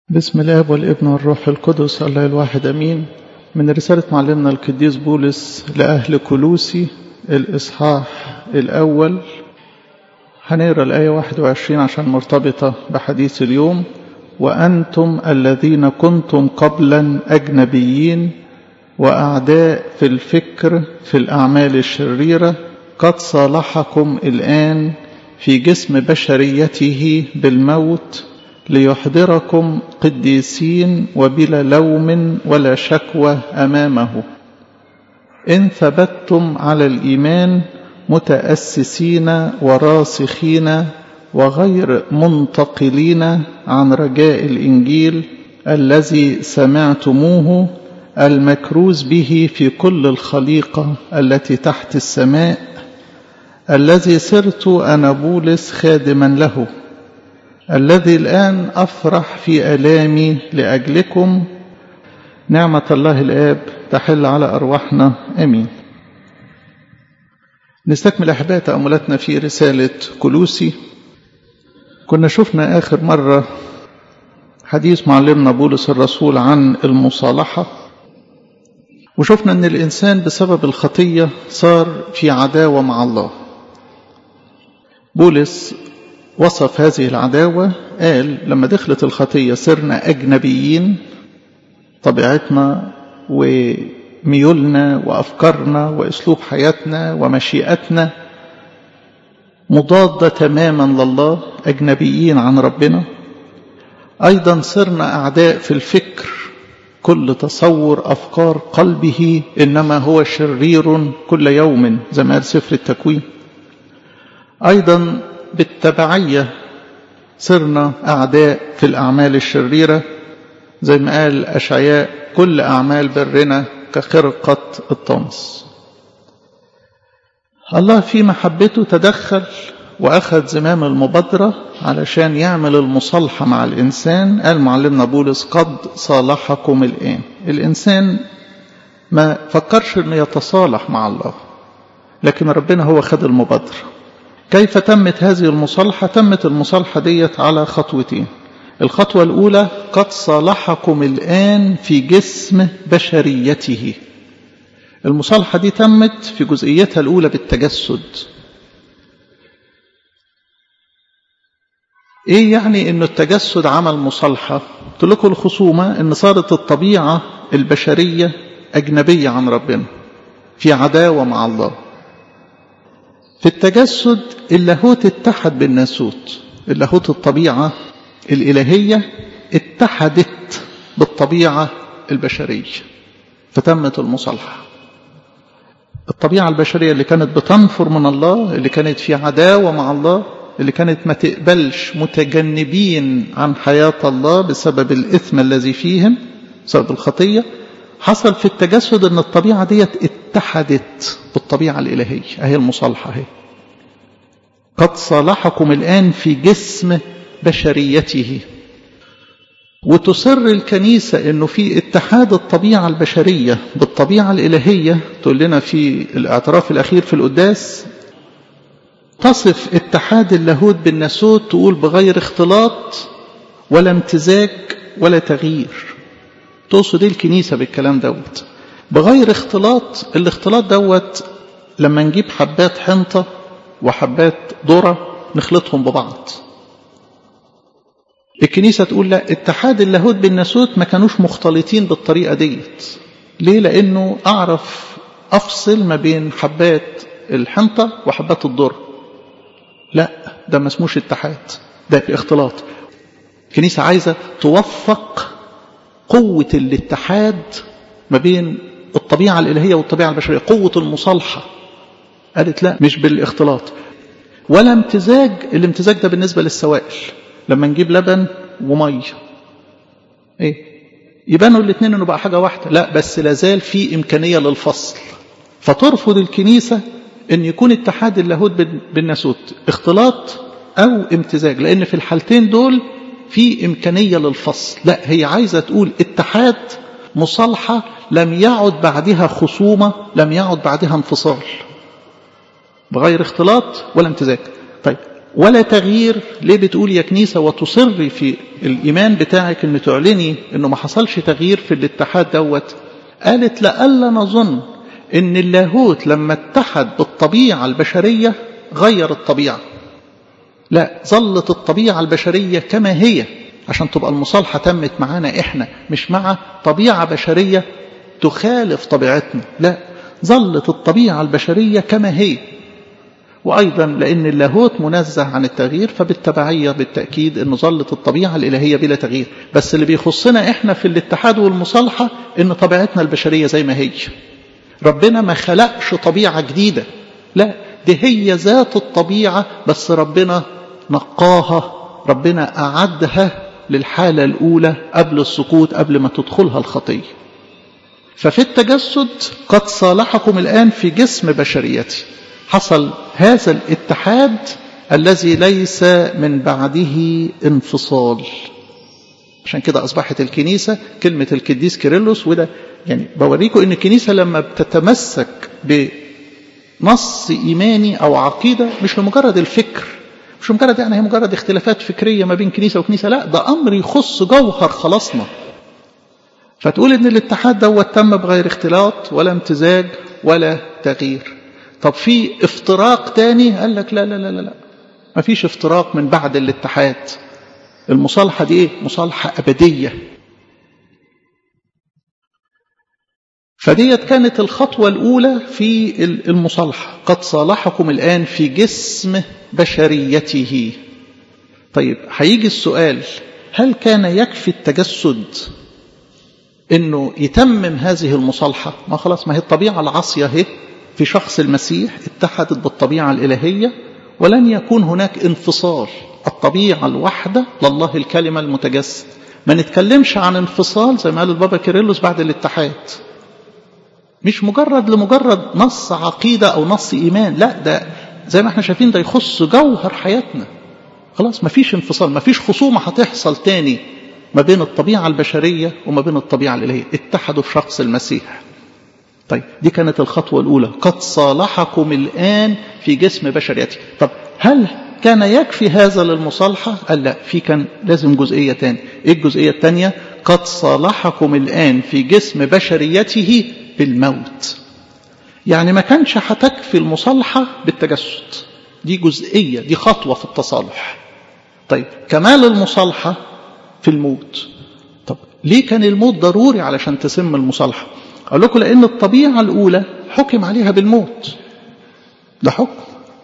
بسم الاب والابن والروح القدس الله الواحد امين من رساله معلمنا القديس بولس لاهل كلوسي الاصحاح الاول هنقرا الايه 21 عشان مرتبطه بحديث اليوم وانتم الذين كنتم قبلا اجنبيين واعداء في الفكر في الاعمال الشريره قد صالحكم الان في جسم بشريته بالموت ليحضركم قديسين وبلا لوم ولا شكوى امامه ان ثبتتم على الايمان متاسسين وراسخين وغير منتقلين عن رجاء الانجيل الذي سمعتموه المكروز به في كل الخليقه التي تحت السماء الذي صرت انا بولس خادما له الذي الآن أفرح في آلامي لأجلكم نعمة الله الآب تحل على أرواحنا آمين نستكمل أحباء تأملاتنا في رسالة كلوسي كنا شفنا آخر مرة حديث معلمنا بولس الرسول عن المصالحة وشفنا أن الإنسان بسبب الخطية صار في عداوة مع الله بولس وصف هذه العداوة قال لما دخلت الخطية صرنا أجنبيين طبيعتنا وميولنا وأفكارنا وأسلوب حياتنا ومشيئتنا مضادة تماما لله أجنبيين عن ربنا أيضا صرنا أعداء في الفكر كل تصور أفكار قلبه إنما هو شرير كل يوم زي ما قال سفر التكوين أيضا بالتبعية صرنا أعداء في الأعمال الشريرة زي ما قال أشعياء كل أعمال برنا كخرقة الطمس الله في محبته تدخل وأخذ زمام المبادرة علشان يعمل المصالحة مع الإنسان قال معلمنا بولس قد صالحكم الآن الإنسان ما فكرش أنه يتصالح مع الله لكن ربنا هو خد المبادرة كيف تمت هذه المصالحة تمت المصالحة ديت على خطوتين الخطوة الأولى قد صالحكم الآن في جسم بشريته المصالحة دي تمت في جزئيتها الأولى بالتجسد إيه يعني إنه التجسد عمل مصالحة قلت لكم الخصومة إن صارت الطبيعة البشرية أجنبية عن ربنا في عداوة مع الله في التجسد اللاهوت اتحد بالناسوت اللاهوت الطبيعة الإلهية اتحدت بالطبيعة البشرية فتمت المصالحة الطبيعة البشرية اللي كانت بتنفر من الله اللي كانت في عداوة مع الله اللي كانت ما تقبلش متجنبين عن حياة الله بسبب الإثم الذي فيهم بسبب الخطية حصل في التجسد ان الطبيعة ديت اتحدت بالطبيعة الإلهية اهي المصالحة اهي قد صالحكم الآن في جسم بشريته وتصر الكنيسة انه في اتحاد الطبيعة البشرية بالطبيعة الإلهية تقول لنا في الاعتراف الأخير في القداس تصف اتحاد اللاهوت بالناسوت تقول بغير اختلاط ولا امتزاج ولا تغيير تقصد ايه الكنيسه بالكلام دوت بغير اختلاط الاختلاط دوت لما نجيب حبات حنطه وحبات ذره نخلطهم ببعض الكنيسه تقول لا اتحاد اللاهوت بالناسوت ما كانوش مختلطين بالطريقه ديت ليه لانه اعرف افصل ما بين حبات الحنطه وحبات الذره لا ده ما اسموش اتحاد ده اختلاط الكنيسه عايزه توفق قوة الاتحاد ما بين الطبيعة الإلهية والطبيعة البشرية قوة المصالحة قالت لا مش بالاختلاط ولا امتزاج الامتزاج ده بالنسبة للسوائل لما نجيب لبن ومية ايه يبانوا الاثنين انه بقى حاجة واحدة لا بس لازال في امكانية للفصل فترفض الكنيسة ان يكون اتحاد اللاهوت بالناسوت اختلاط او امتزاج لان في الحالتين دول في إمكانية للفصل لا هي عايزة تقول اتحاد مصالحة لم يعد بعدها خصومة لم يعد بعدها انفصال بغير اختلاط ولا امتزاج طيب ولا تغيير ليه بتقول يا كنيسة وتصري في الإيمان بتاعك أن تعلني أنه ما حصلش تغيير في الاتحاد دوت قالت لألا نظن أن اللاهوت لما اتحد بالطبيعة البشرية غير الطبيعة لا ظلت الطبيعة البشرية كما هي عشان تبقى المصالحة تمت معانا إحنا مش مع طبيعة بشرية تخالف طبيعتنا لا ظلت الطبيعة البشرية كما هي وأيضا لأن اللاهوت منزه عن التغيير فبالتبعية بالتأكيد أن ظلت الطبيعة الإلهية بلا تغيير بس اللي بيخصنا إحنا في الاتحاد والمصالحة أن طبيعتنا البشرية زي ما هي ربنا ما خلقش طبيعة جديدة لا دي هي ذات الطبيعة بس ربنا نقاها ربنا أعدها للحالة الأولى قبل السقوط قبل ما تدخلها الخطية ففي التجسد قد صالحكم الآن في جسم بشريتي حصل هذا الاتحاد الذي ليس من بعده انفصال عشان كده أصبحت الكنيسة كلمة القديس كيرلس وده يعني بوريكم أن الكنيسة لما بتتمسك بنص إيماني أو عقيدة مش لمجرد الفكر مش مجرد يعني هي مجرد اختلافات فكرية ما بين كنيسة وكنيسة لا ده أمر يخص جوهر خلاصنا فتقول ان الاتحاد دوت تم بغير اختلاط ولا امتزاج ولا تغيير طب في افتراق تاني قال لك لا لا لا لا, لا. ما فيش افتراق من بعد الاتحاد المصالحة دي ايه مصالحة أبدية فديت كانت الخطوة الأولى في المصالحة قد صالحكم الآن في جسم بشريته طيب هيجي السؤال هل كان يكفي التجسد انه يتمم هذه المصالحة ما خلاص ما هي الطبيعة العاصية هي في شخص المسيح اتحدت بالطبيعة الإلهية ولن يكون هناك انفصال الطبيعة الواحدة لله الكلمة المتجسد ما نتكلمش عن انفصال زي ما قال البابا كيرلس بعد الاتحاد مش مجرد لمجرد نص عقيدة أو نص إيمان لا ده زي ما احنا شايفين ده يخص جوهر حياتنا خلاص ما فيش انفصال ما فيش خصومة هتحصل تاني ما بين الطبيعة البشرية وما بين الطبيعة الإلهية اتحدوا في شخص المسيح طيب دي كانت الخطوة الأولى قد صالحكم الآن في جسم بشريتي طب هل كان يكفي هذا للمصالحة قال لا في كان لازم جزئية تانية ايه الجزئية التانية قد صالحكم الآن في جسم بشريته بالموت يعني ما كانش هتكفي المصالحة بالتجسد دي جزئية دي خطوة في التصالح طيب كمال المصالحة في الموت طب ليه كان الموت ضروري علشان تسم المصالحة أقول لكم لأن الطبيعة الأولى حكم عليها بالموت ده حكم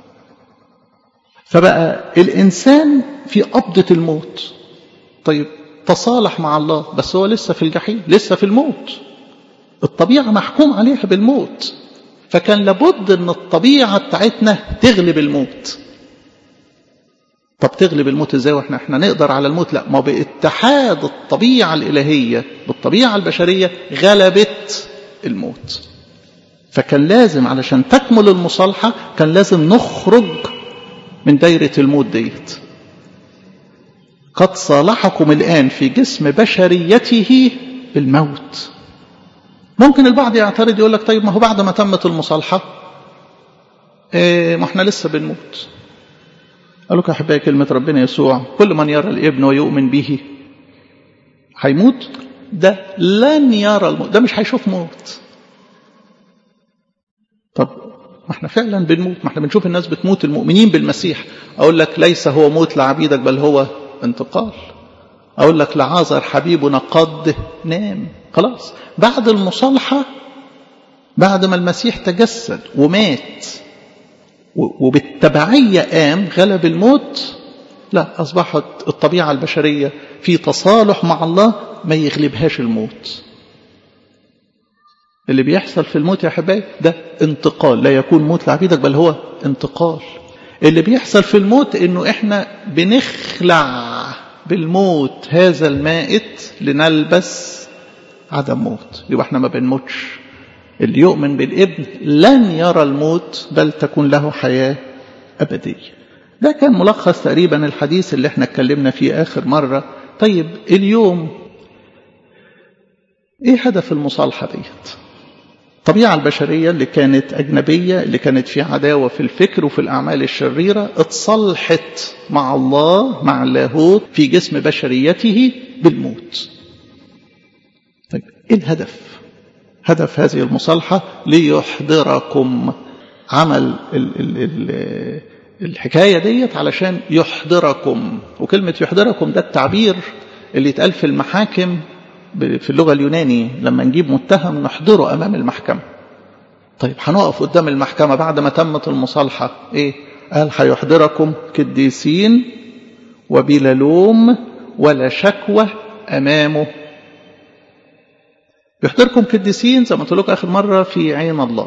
فبقى الإنسان في قبضة الموت طيب تصالح مع الله بس هو لسه في الجحيم لسه في الموت الطبيعة محكوم عليها بالموت فكان لابد ان الطبيعة بتاعتنا تغلب الموت طب تغلب الموت ازاي واحنا احنا نقدر على الموت لا ما باتحاد الطبيعة الالهية بالطبيعة البشرية غلبت الموت فكان لازم علشان تكمل المصالحة كان لازم نخرج من دايرة الموت ديت قد صالحكم الآن في جسم بشريته بالموت ممكن البعض يعترض يقول لك طيب ما هو بعد ما تمت المصالحة إيه ما احنا لسه بنموت قال لك أحبائي كلمة ربنا يسوع كل من يرى الابن ويؤمن به هيموت ده لن يرى الموت ده مش هيشوف موت طب ما احنا فعلا بنموت ما احنا بنشوف الناس بتموت المؤمنين بالمسيح اقول لك ليس هو موت لعبيدك بل هو انتقال اقول لك لعازر حبيبنا قد نام خلاص بعد المصالحة بعد ما المسيح تجسد ومات وبالتبعية قام غلب الموت لا أصبحت الطبيعة البشرية في تصالح مع الله ما يغلبهاش الموت اللي بيحصل في الموت يا حبايبي ده انتقال لا يكون موت لعبيدك بل هو انتقال اللي بيحصل في الموت انه احنا بنخلع بالموت هذا المائت لنلبس عدم موت يبقى احنا ما بنموتش اللي يؤمن بالابن لن يرى الموت بل تكون له حياة أبدية ده كان ملخص تقريبا الحديث اللي احنا اتكلمنا فيه آخر مرة طيب اليوم ايه هدف المصالحة ديت الطبيعة البشرية اللي كانت أجنبية اللي كانت في عداوة في الفكر وفي الأعمال الشريرة اتصلحت مع الله مع اللاهوت في جسم بشريته بالموت طيب إيه الهدف هدف هذه المصالحة ليحضركم عمل ال ال ال الحكاية ديت علشان يحضركم وكلمة يحضركم ده التعبير اللي يتقال في المحاكم في اللغة اليوناني لما نجيب متهم نحضره أمام المحكمة طيب هنقف قدام المحكمة بعد ما تمت المصالحة إيه قال هيحضركم كديسين وبلا لوم ولا شكوى أمامه يحضركم كديسين زي ما قلت لكم آخر مرة في عين الله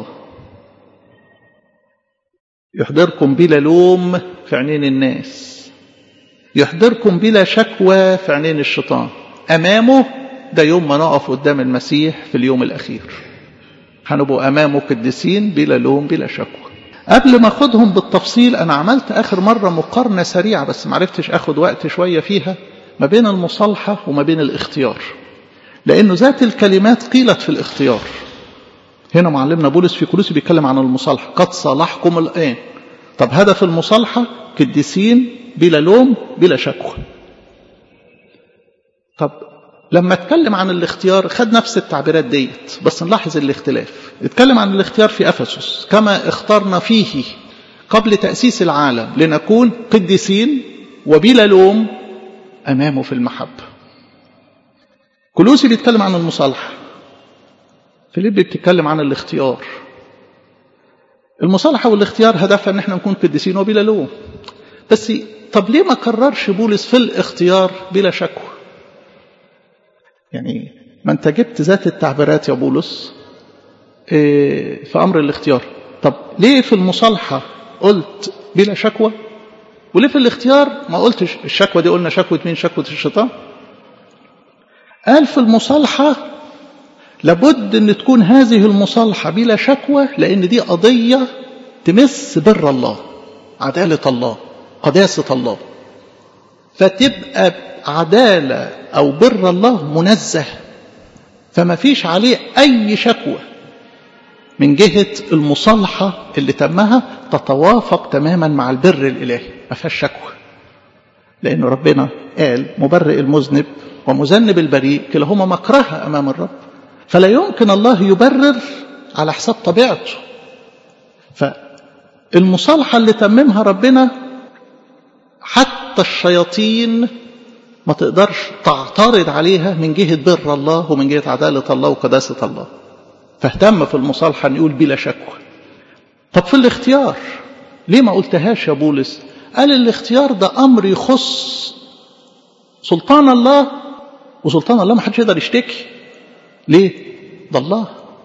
يحضركم بلا لوم في عينين الناس يحضركم بلا شكوى في عينين الشيطان أمامه ده يوم ما نقف قدام المسيح في اليوم الأخير هنبقوا أمامه قديسين بلا لوم بلا شكوى قبل ما أخدهم بالتفصيل أنا عملت آخر مرة مقارنة سريعة بس معرفتش أخد وقت شوية فيها ما بين المصالحة وما بين الاختيار لأنه ذات الكلمات قيلت في الاختيار هنا معلمنا بولس في كولوسي بيتكلم عن المصالحة قد صالحكم الآن طب هدف المصالحة قديسين بلا لوم بلا شكوى طب لما اتكلم عن الاختيار خد نفس التعبيرات ديت بس نلاحظ الاختلاف اتكلم عن الاختيار في أفسس كما اخترنا فيه قبل تأسيس العالم لنكون قديسين وبلا لوم أمامه في المحبة كلوسي بيتكلم عن المصالحة فيليب بيتكلم عن الاختيار المصالحة والاختيار هدفها ان احنا نكون قديسين وبلا لوم بس طب ليه ما كررش بولس في الاختيار بلا شكوى يعني ما انت جبت ذات التعبيرات يا بولس في امر الاختيار طب ليه في المصالحة قلت بلا شكوى وليه في الاختيار ما قلتش الشكوى دي قلنا شكوى مين شكوى الشيطان قال في المصالحة لابد ان تكون هذه المصالحة بلا شكوى لان دي قضية تمس بر الله عدالة الله قداسة الله فتبقى عدالة او بر الله منزه فما فيش عليه اي شكوى من جهة المصالحة اللي تمها تتوافق تماما مع البر الالهي ما فيهاش شكوى لأن ربنا قال مبرئ المذنب ومذنب البريء كلاهما مكرهة أمام الرب فلا يمكن الله يبرر على حساب طبيعته فالمصالحة اللي تممها ربنا حتى الشياطين ما تقدرش تعترض عليها من جهة بر الله ومن جهة عدالة الله وقداسة الله فاهتم في المصالحة أن يقول بلا شكوى طب في الاختيار ليه ما قلتهاش يا بولس قال الاختيار ده أمر يخص سلطان الله وسلطان الله ما حدش يقدر يشتكي ليه ده الله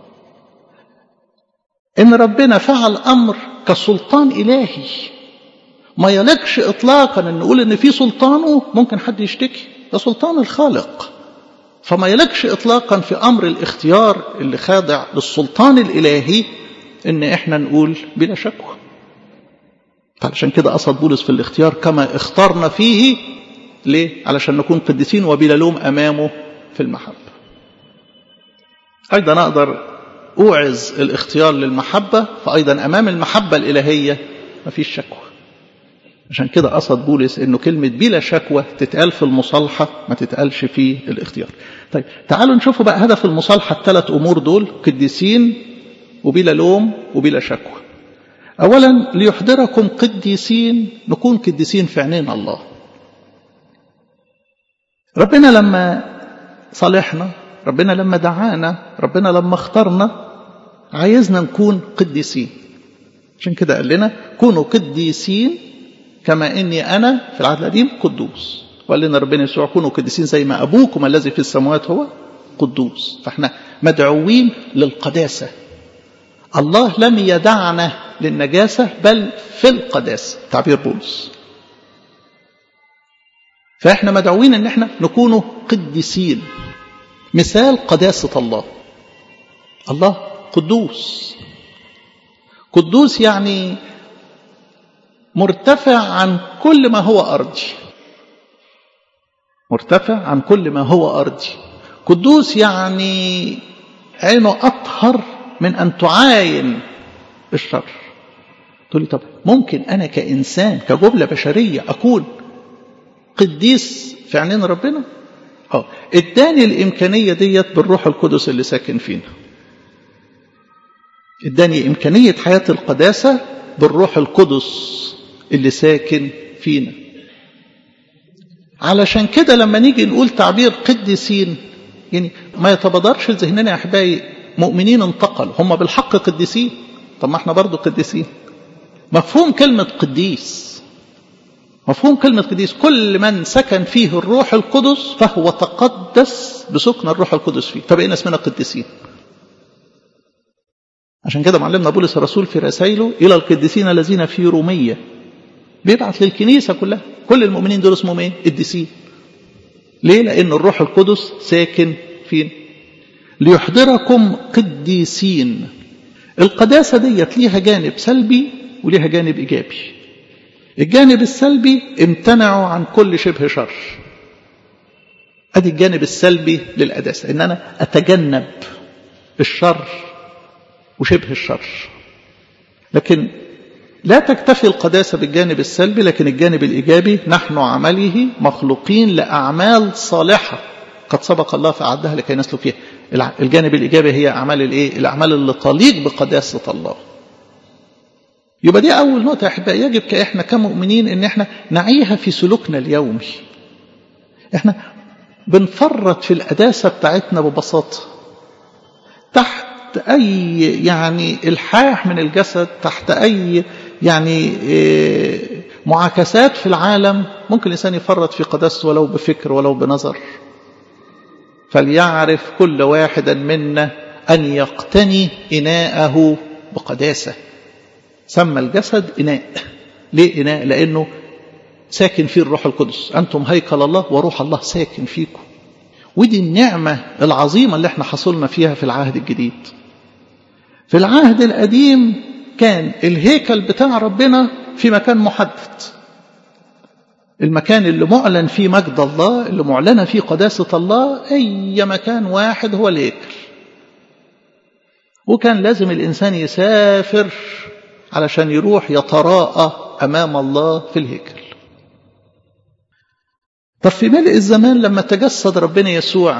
ان ربنا فعل امر كسلطان الهي ما يليقش اطلاقا ان نقول ان في سلطانه ممكن حد يشتكي ده سلطان الخالق فما يليقش اطلاقا في امر الاختيار اللي خاضع للسلطان الالهي ان احنا نقول بلا شكوى علشان كده قصد بولس في الاختيار كما اخترنا فيه ليه علشان نكون قديسين وبلا لوم امامه في المحبه ايضا اقدر اوعز الاختيار للمحبه فايضا امام المحبه الالهيه مفيش شكوى عشان كده قصد بولس انه كلمه بلا شكوى تتقال في المصالحه ما تتقالش في الاختيار طيب تعالوا نشوفوا بقى هدف المصالحه الثلاث امور دول قديسين وبلا لوم وبلا شكوى اولا ليحضركم قديسين نكون قديسين في عينين الله ربنا لما صالحنا ربنا لما دعانا ربنا لما اختارنا عايزنا نكون قديسين عشان كده قال لنا كونوا قديسين كما اني انا في العهد القديم قدوس وقال لنا ربنا يسوع كونوا قديسين زي ما ابوكم الذي في السماوات هو قدوس فاحنا مدعوين للقداسه الله لم يدعنا للنجاسه بل في القداسه تعبير بولس فاحنا مدعوين ان احنا نكونوا قديسين مثال قداسه الله الله قدوس قدوس يعني مرتفع عن كل ما هو ارضي مرتفع عن كل ما هو ارضي قدوس يعني عينه اطهر من أن تعاين الشر تقول لي طب ممكن أنا كإنسان كجملة بشرية أكون قديس في عينين ربنا اه اداني الإمكانية ديت بالروح القدس اللي ساكن فينا اداني إمكانية حياة القداسة بالروح القدس اللي ساكن فينا علشان كده لما نيجي نقول تعبير قديسين يعني ما يتبادرش لذهننا يا احبائي مؤمنين انتقلوا هم بالحق قديسين طب ما احنا برضه قديسين مفهوم كلمة قديس مفهوم كلمة قديس كل من سكن فيه الروح القدس فهو تقدس بسكن الروح القدس فيه فبقينا اسمنا قديسين عشان كده معلمنا بولس الرسول في رسائله إلى القديسين الذين في رومية بيبعت للكنيسة كلها كل المؤمنين دول اسمهم ايه قديسين ليه لأن الروح القدس ساكن فينا ليحضركم قديسين القداسة ديت ليها جانب سلبي وليها جانب إيجابي الجانب السلبي امتنعوا عن كل شبه شر ادي الجانب السلبي للقداسة ان انا اتجنب الشر وشبه الشر لكن لا تكتفي القداسة بالجانب السلبي لكن الجانب الإيجابي نحن عمله مخلوقين لأعمال صالحة قد سبق الله فأعدها لكي نسلك فيها الجانب الإيجابي هي أعمال الإيه؟ الأعمال اللي تليق بقداسة الله يبقى دي أول نقطة يا أحبائي يجب كإحنا كمؤمنين إن إحنا نعيها في سلوكنا اليومي إحنا بنفرط في القداسة بتاعتنا ببساطة تحت أي يعني الحاح من الجسد تحت أي يعني معاكسات في العالم ممكن الإنسان يفرط في قداسته ولو بفكر ولو بنظر فليعرف كل واحد منا أن يقتني إناءه بقداسة سمى الجسد إناء ليه إناء لأنه ساكن فيه الروح القدس أنتم هيكل الله وروح الله ساكن فيكم ودي النعمة العظيمة اللي احنا حصلنا فيها في العهد الجديد في العهد القديم كان الهيكل بتاع ربنا في مكان محدد المكان اللي معلن فيه مجد الله اللي معلنة فيه قداسة الله أي مكان واحد هو الهيكل وكان لازم الإنسان يسافر علشان يروح يتراءى أمام الله في الهيكل طب في ملء الزمان لما تجسد ربنا يسوع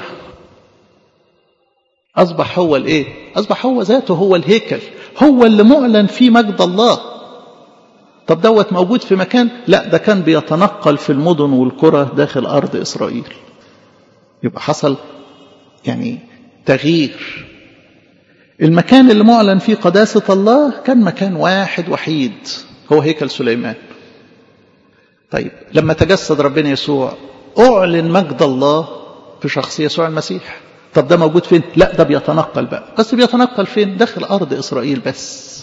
أصبح هو الإيه؟ أصبح هو ذاته هو الهيكل هو اللي معلن فيه مجد الله طب دوت موجود في مكان لا ده كان بيتنقل في المدن والقرى داخل أرض إسرائيل يبقى حصل يعني تغيير المكان اللي معلن فيه قداسة الله كان مكان واحد وحيد هو هيكل سليمان طيب لما تجسد ربنا يسوع أعلن مجد الله في شخص يسوع المسيح طب ده موجود فين لا ده بيتنقل بقى بس بيتنقل فين داخل أرض إسرائيل بس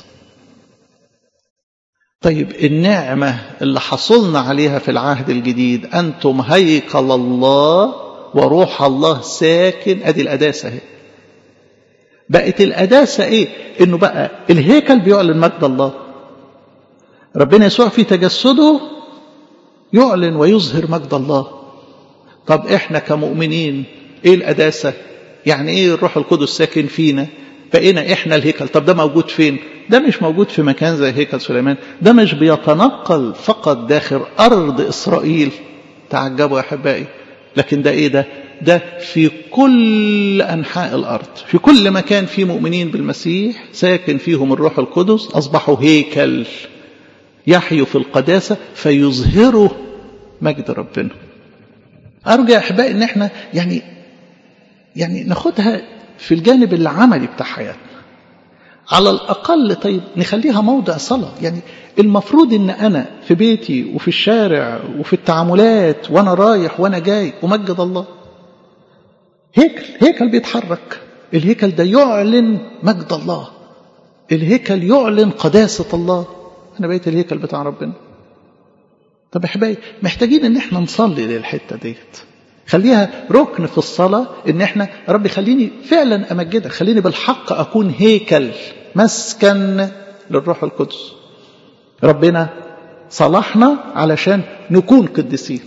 طيب النعمة اللي حصلنا عليها في العهد الجديد أنتم هيكل الله وروح الله ساكن أدي الأداسة اهي بقت الأداسة إيه إنه بقى الهيكل بيعلن مجد الله ربنا يسوع في تجسده يعلن ويظهر مجد الله طب إحنا كمؤمنين إيه الأداسة يعني إيه الروح القدس ساكن فينا بقينا إحنا الهيكل طب ده موجود فين ده مش موجود في مكان زي هيكل سليمان ده مش بيتنقل فقط داخل أرض إسرائيل تعجبوا يا أحبائي لكن ده إيه ده ده في كل أنحاء الأرض في كل مكان في مؤمنين بالمسيح ساكن فيهم الروح القدس أصبحوا هيكل يحيوا في القداسة فيظهروا مجد ربنا أرجو يا أحبائي إن إحنا يعني يعني ناخدها في الجانب العملي بتاع حياتنا على الأقل طيب نخليها موضع صلاة يعني المفروض إن أنا في بيتي وفي الشارع وفي التعاملات وأنا رايح وأنا جاي أمجد الله هيكل هيكل بيتحرك الهيكل ده يعلن مجد الله الهيكل يعلن قداسة الله أنا بقيت الهيكل بتاع ربنا طب احبائي محتاجين ان احنا نصلي للحته ديت خليها ركن في الصلاة ان احنا ربي خليني فعلا امجدك خليني بالحق اكون هيكل مسكن للروح القدس ربنا صلحنا علشان نكون قديسين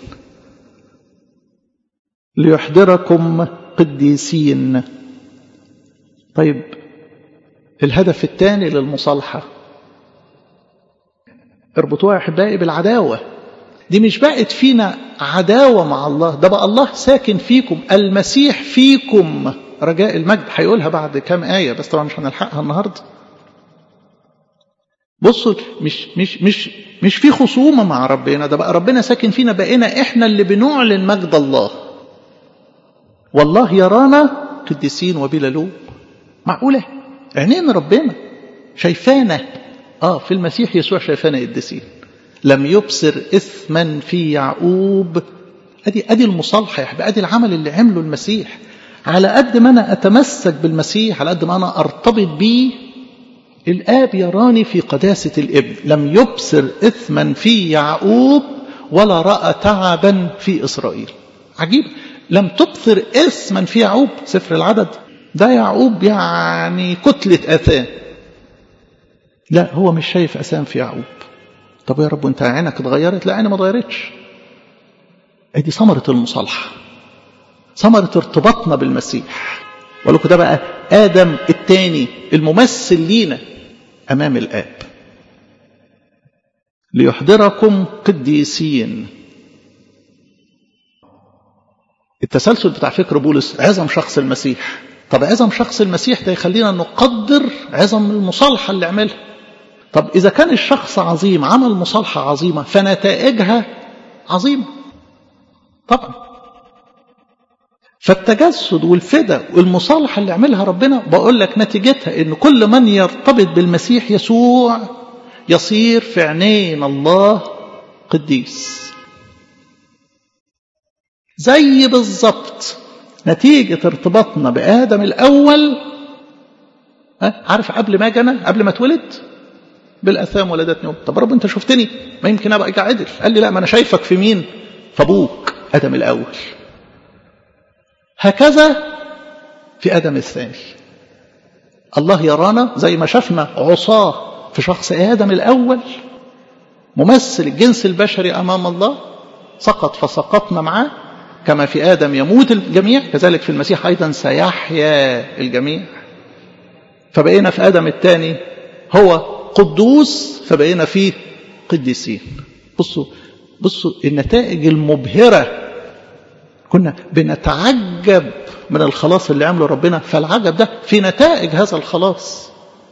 ليحضركم قديسين طيب الهدف الثاني للمصالحة اربطوها يا أحبائي بالعداوة دي مش بقت فينا عداوة مع الله ده بقى الله ساكن فيكم المسيح فيكم رجاء المجد هيقولها بعد كام آية بس طبعا مش هنلحقها النهاردة بصوا مش مش مش مش في خصومة مع ربنا ده بقى ربنا ساكن فينا بقينا احنا اللي بنعلن مجد الله والله يرانا قديسين وبلا لوم معقولة عينين ربنا شايفانا اه في المسيح يسوع شايفانا قديسين لم يبصر اثما في يعقوب ادي ادي المصالحه يا حبيبي ادي العمل اللي عمله المسيح على قد ما انا اتمسك بالمسيح على قد ما انا ارتبط بيه الاب يراني في قداسه الابن لم يبصر اثما في يعقوب ولا راى تعبا في اسرائيل عجيب لم تبصر اثما في يعقوب سفر العدد ده يعقوب يعني كتله اثام لا هو مش شايف اثام في يعقوب طب يا رب انت عينك اتغيرت لا عيني ما اتغيرتش ادي ثمرة المصالحة ثمرة ارتباطنا بالمسيح ولكم ده بقى آدم الثاني الممثل لينا أمام الآب ليحضركم قديسين التسلسل بتاع فكر بولس عظم شخص المسيح طب عظم شخص المسيح ده يخلينا نقدر عظم المصالحة اللي عملها طب إذا كان الشخص عظيم عمل مصالحة عظيمة فنتائجها عظيمة طبعا فالتجسد والفدا والمصالحة اللي عملها ربنا بقول لك نتيجتها ان كل من يرتبط بالمسيح يسوع يصير في عينين الله قديس زي بالظبط نتيجة ارتباطنا بآدم الأول عارف قبل ما جانا قبل ما اتولد بالاثام ولدتني امي طب رب انت شفتني ما يمكن ابقى عدل قال لي لا ما انا شايفك في مين في ابوك ادم الاول هكذا في ادم الثاني الله يرانا زي ما شفنا عصاه في شخص ادم الاول ممثل الجنس البشري امام الله سقط فسقطنا معاه كما في ادم يموت الجميع كذلك في المسيح ايضا سيحيا الجميع فبقينا في ادم الثاني هو قدوس فبقينا فيه قديسين بصوا بصوا النتائج المبهرة كنا بنتعجب من الخلاص اللي عمله ربنا فالعجب ده في نتائج هذا الخلاص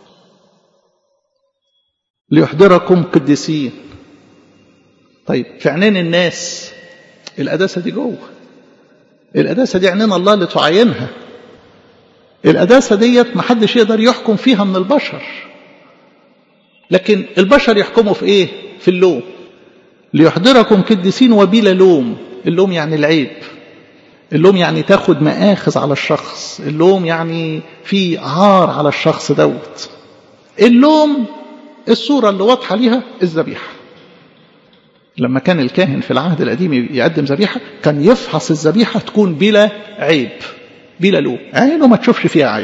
ليحضركم قديسين طيب في عينين الناس القداسة دي جوه القداسة دي عينين الله اللي تعاينها القداسة ديت محدش يقدر يحكم فيها من البشر لكن البشر يحكموا في ايه في اللوم ليحضركم قديسين وبلا لوم اللوم يعني العيب اللوم يعني تاخد مآخذ على الشخص اللوم يعني في عار على الشخص دوت اللوم الصورة اللي واضحة ليها الذبيحة لما كان الكاهن في العهد القديم يقدم ذبيحة كان يفحص الذبيحة تكون بلا عيب بلا لوم عينه ما تشوفش فيها عيب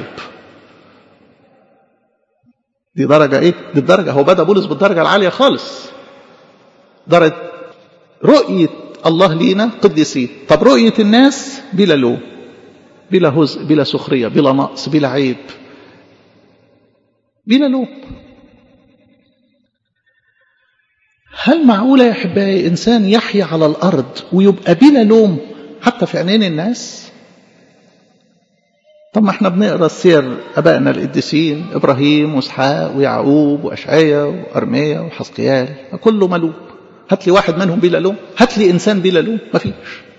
دي درجة ايه دي الدرجة هو بدأ بولس بالدرجة العالية خالص درجة رؤية الله لينا قديسين طب رؤية الناس بلا لوم بلا هزء بلا سخرية بلا نقص بلا عيب بلا لوم هل معقولة يا أحبائي إنسان يحيا على الأرض ويبقى بلا لوم حتى في عينين الناس طب ما احنا بنقرا سير ابائنا القديسين ابراهيم واسحاق ويعقوب واشعيا وارميا وحزقيال كله ملوم هات لي واحد منهم بلا لوم هات لي انسان بلا لوم مفيش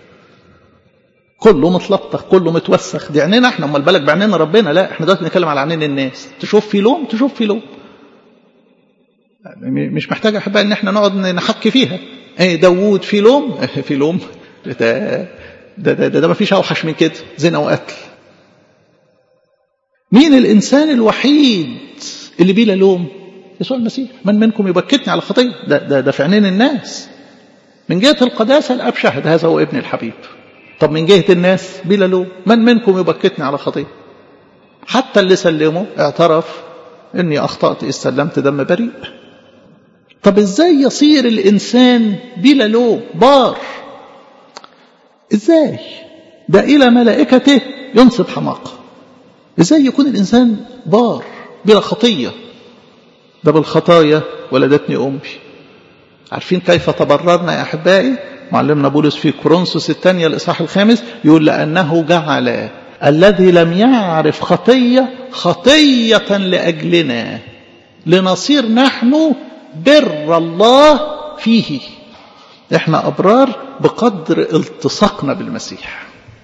كله متلطخ كله متوسخ دي عينينا احنا امال بالك بعينينا ربنا لا احنا دلوقتي بنتكلم على عينين الناس تشوف في لوم تشوف في لوم مش محتاج احبها ان احنا نقعد نحكي فيها ايه داوود في لوم في لوم ده ده ده, ده, ده, ده ما فيش اوحش من كده زنا وقتل مين الإنسان الوحيد اللي بلا لوم يسوع المسيح من منكم يبكتني على خطية ده, ده, ده في عينين الناس من جهة القداسة الأب شهد هذا هو ابن الحبيب طب من جهة الناس بلا لوم من منكم يبكتني على خطية حتى اللي سلمه اعترف اني اخطأت اذ سلمت دم بريء طب ازاي يصير الانسان بلا لوم بار ازاي ده الى ملائكته ينصب حماقه ازاي يكون الانسان بار بلا خطية ده بالخطايا ولدتني أمي عارفين كيف تبررنا يا أحبائي معلمنا بولس في كورنثوس الثانية الإصحاح الخامس يقول لأنه جعل الذي لم يعرف خطية خطية لأجلنا لنصير نحن بر الله فيه احنا أبرار بقدر التصاقنا بالمسيح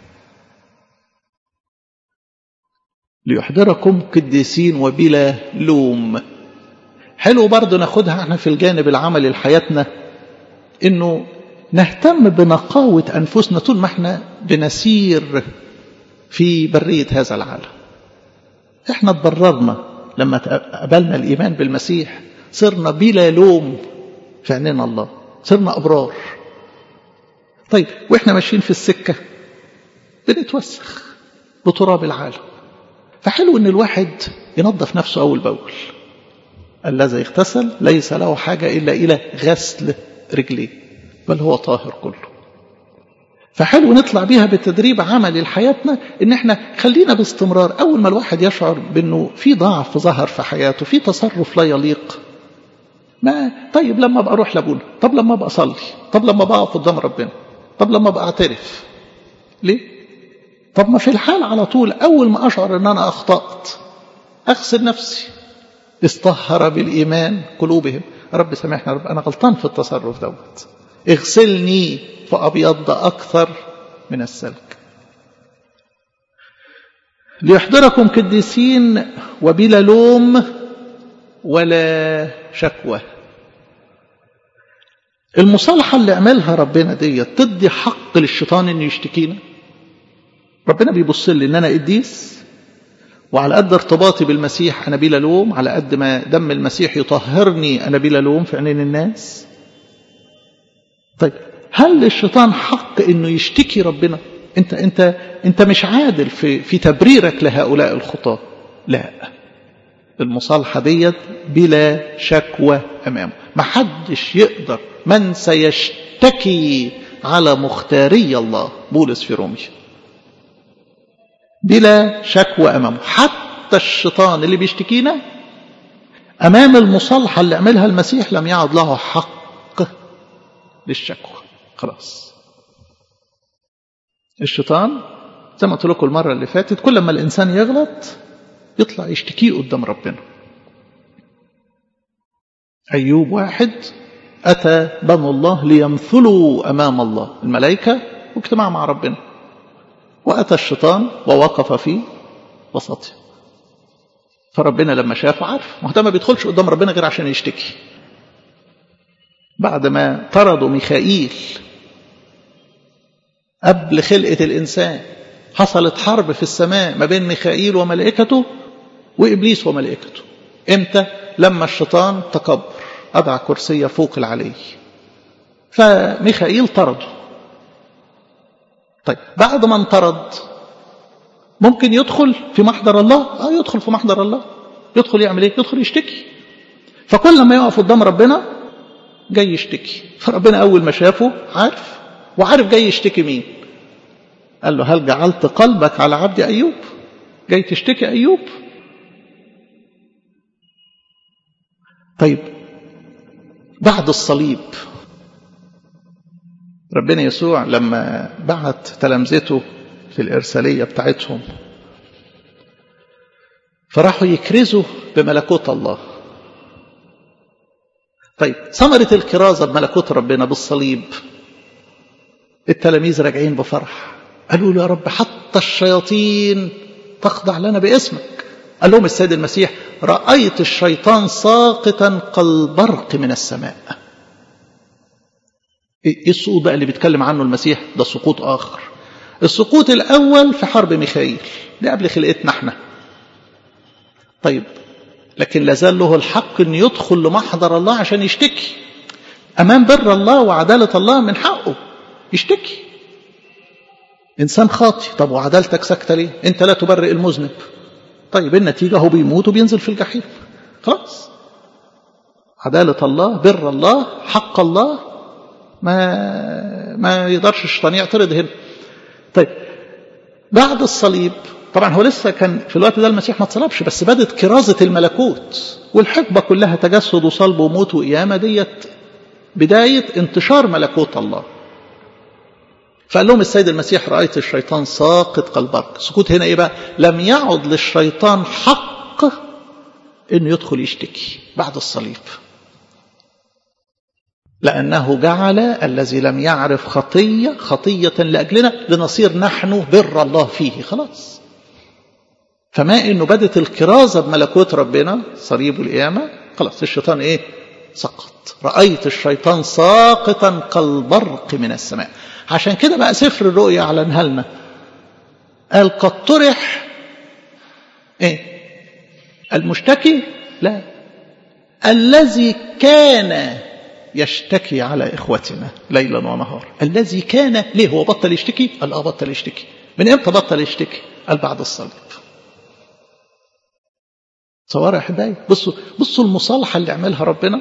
ليحضركم قديسين وبلا لوم حلو برضه ناخدها احنا في الجانب العملي لحياتنا انه نهتم بنقاوة أنفسنا طول ما احنا بنسير في برية هذا العالم احنا تبررنا لما قبلنا الإيمان بالمسيح صرنا بلا لوم في عيننا الله صرنا أبرار طيب وإحنا ماشيين في السكة بنتوسخ بتراب العالم فحلو إن الواحد ينظف نفسه أول بأول الذي اغتسل ليس له حاجة إلا إلى غسل رجليه بل هو طاهر كله فحلو نطلع بيها بالتدريب عملي لحياتنا ان احنا خلينا باستمرار اول ما الواحد يشعر بانه في ضعف ظهر في حياته في تصرف لا يليق ما طيب لما ابقى اروح لابونا طب لما ابقى اصلي طب لما ابقى اقف قدام ربنا طب لما ابقى اعترف ليه طب ما في الحال على طول اول ما اشعر ان انا اخطات اغسل نفسي استهر بالايمان قلوبهم رب سامحنا رب انا غلطان في التصرف دوت اغسلني فأبيض أكثر من السلك ليحضركم قديسين وبلا لوم ولا شكوى المصالحة اللي عملها ربنا دي تدي حق للشيطان انه يشتكينا ربنا بيبص لي ان انا قديس وعلى قد ارتباطي بالمسيح انا بلا لوم على قد ما دم المسيح يطهرني انا بلا لوم في عينين الناس طيب هل للشيطان حق انه يشتكي ربنا انت انت انت مش عادل في في تبريرك لهؤلاء الخطاه لا المصالحه ديت بلا شكوى امامه ما حدش يقدر من سيشتكي على مختاري الله بولس في روميا بلا شكوى امامه حتى الشيطان اللي بيشتكينا امام المصالحه اللي عملها المسيح لم يعد له حق للشكوى خلاص الشيطان زي ما قلت لكم المرة اللي فاتت كل ما الإنسان يغلط يطلع يشتكيه قدام ربنا أيوب واحد أتى بنو الله ليمثلوا أمام الله الملائكة واجتماع مع ربنا وأتى الشيطان ووقف في وسطه فربنا لما شافه عارف ما ده ما بيدخلش قدام ربنا غير عشان يشتكي بعد ما طردوا ميخائيل قبل خلقة الإنسان حصلت حرب في السماء ما بين ميخائيل وملائكته وإبليس وملائكته إمتى؟ لما الشيطان تكبر أضع كرسية فوق العلي فميخائيل طرده طيب بعد ما انطرد ممكن يدخل في محضر الله اه يدخل في محضر الله يدخل يعمل ايه يدخل يشتكي فكل ما يقف قدام ربنا جاي يشتكي فربنا اول ما شافه عارف وعارف جاي يشتكي مين قال له هل جعلت قلبك على عبد ايوب جاي تشتكي ايوب طيب بعد الصليب ربنا يسوع لما بعت تلامذته في الإرسالية بتاعتهم فراحوا يكرزوا بملكوت الله طيب ثمرة الكرازة بملكوت ربنا بالصليب التلاميذ راجعين بفرح قالوا له يا رب حتى الشياطين تخضع لنا باسمك قال لهم السيد المسيح رأيت الشيطان ساقطا كالبرق من السماء ايه السقوط بقى اللي بيتكلم عنه المسيح ده سقوط آخر السقوط الأول في حرب ميخائيل دي قبل خلقتنا احنا طيب لكن لازال له الحق أن يدخل لمحضر الله عشان يشتكي أمام بر الله وعدالة الله من حقه يشتكي إنسان خاطي طب وعدالتك ساكتة ليه أنت لا تبرئ المذنب طيب النتيجة هو بيموت وبينزل في الجحيم خلاص عدالة الله بر الله حق الله ما ما يقدرش الشيطان يعترض هنا طيب بعد الصليب طبعا هو لسه كان في الوقت ده المسيح ما اتصلبش بس بدت كرازة الملكوت والحقبة كلها تجسد وصلب وموت وقيامة ديت بداية انتشار ملكوت الله فقال لهم السيد المسيح رأيت الشيطان ساقط كالبرق سكوت هنا ايه بقى لم يعد للشيطان حق انه يدخل يشتكي بعد الصليب لأنه جعل الذي لم يعرف خطية خطية لأجلنا لنصير نحن بر الله فيه خلاص فما انه بدت الكرازة بملكوت ربنا صليب القيامة خلاص الشيطان ايه سقط رأيت الشيطان ساقطا كالبرق من السماء عشان كده بقى سفر الرؤيا اعلنها لنا قال قد طرح ايه المشتكي لا الذي كان يشتكي على اخوتنا ليلا ونهارا الذي كان ليه هو بطل يشتكي قال اه بطل يشتكي من امتى بطل يشتكي قال بعد الصليب صور يا احبائي بصوا بصوا المصالحه اللي عملها ربنا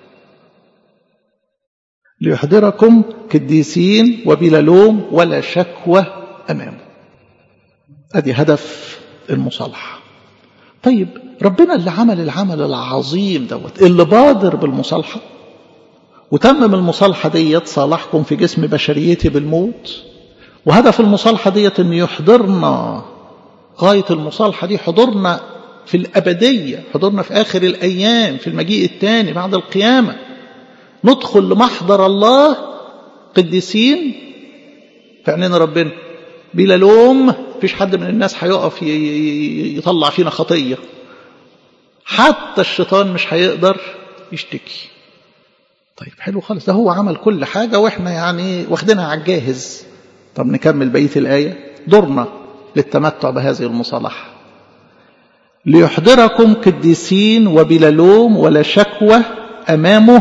ليحضركم قديسين وبلا لوم ولا شكوى امامه ادي هدف المصالحه طيب ربنا اللي عمل العمل العظيم دوت اللي بادر بالمصالحه وتمم المصالحه ديت صالحكم في جسم بشريتي بالموت وهدف المصالحه ديت ان يحضرنا غايه المصالحه دي حضورنا في الابديه حضورنا في اخر الايام في المجيء الثاني بعد القيامه ندخل لمحضر الله قديسين في عينين ربنا بلا لوم مفيش حد من الناس هيقف يطلع فينا خطيه حتى الشيطان مش هيقدر يشتكي طيب حلو خالص ده هو عمل كل حاجة واحنا يعني واخدينها على الجاهز طب نكمل بقية الآية دورنا للتمتع بهذه المصالحة ليحضركم قديسين وبلا لوم ولا شكوى أمامه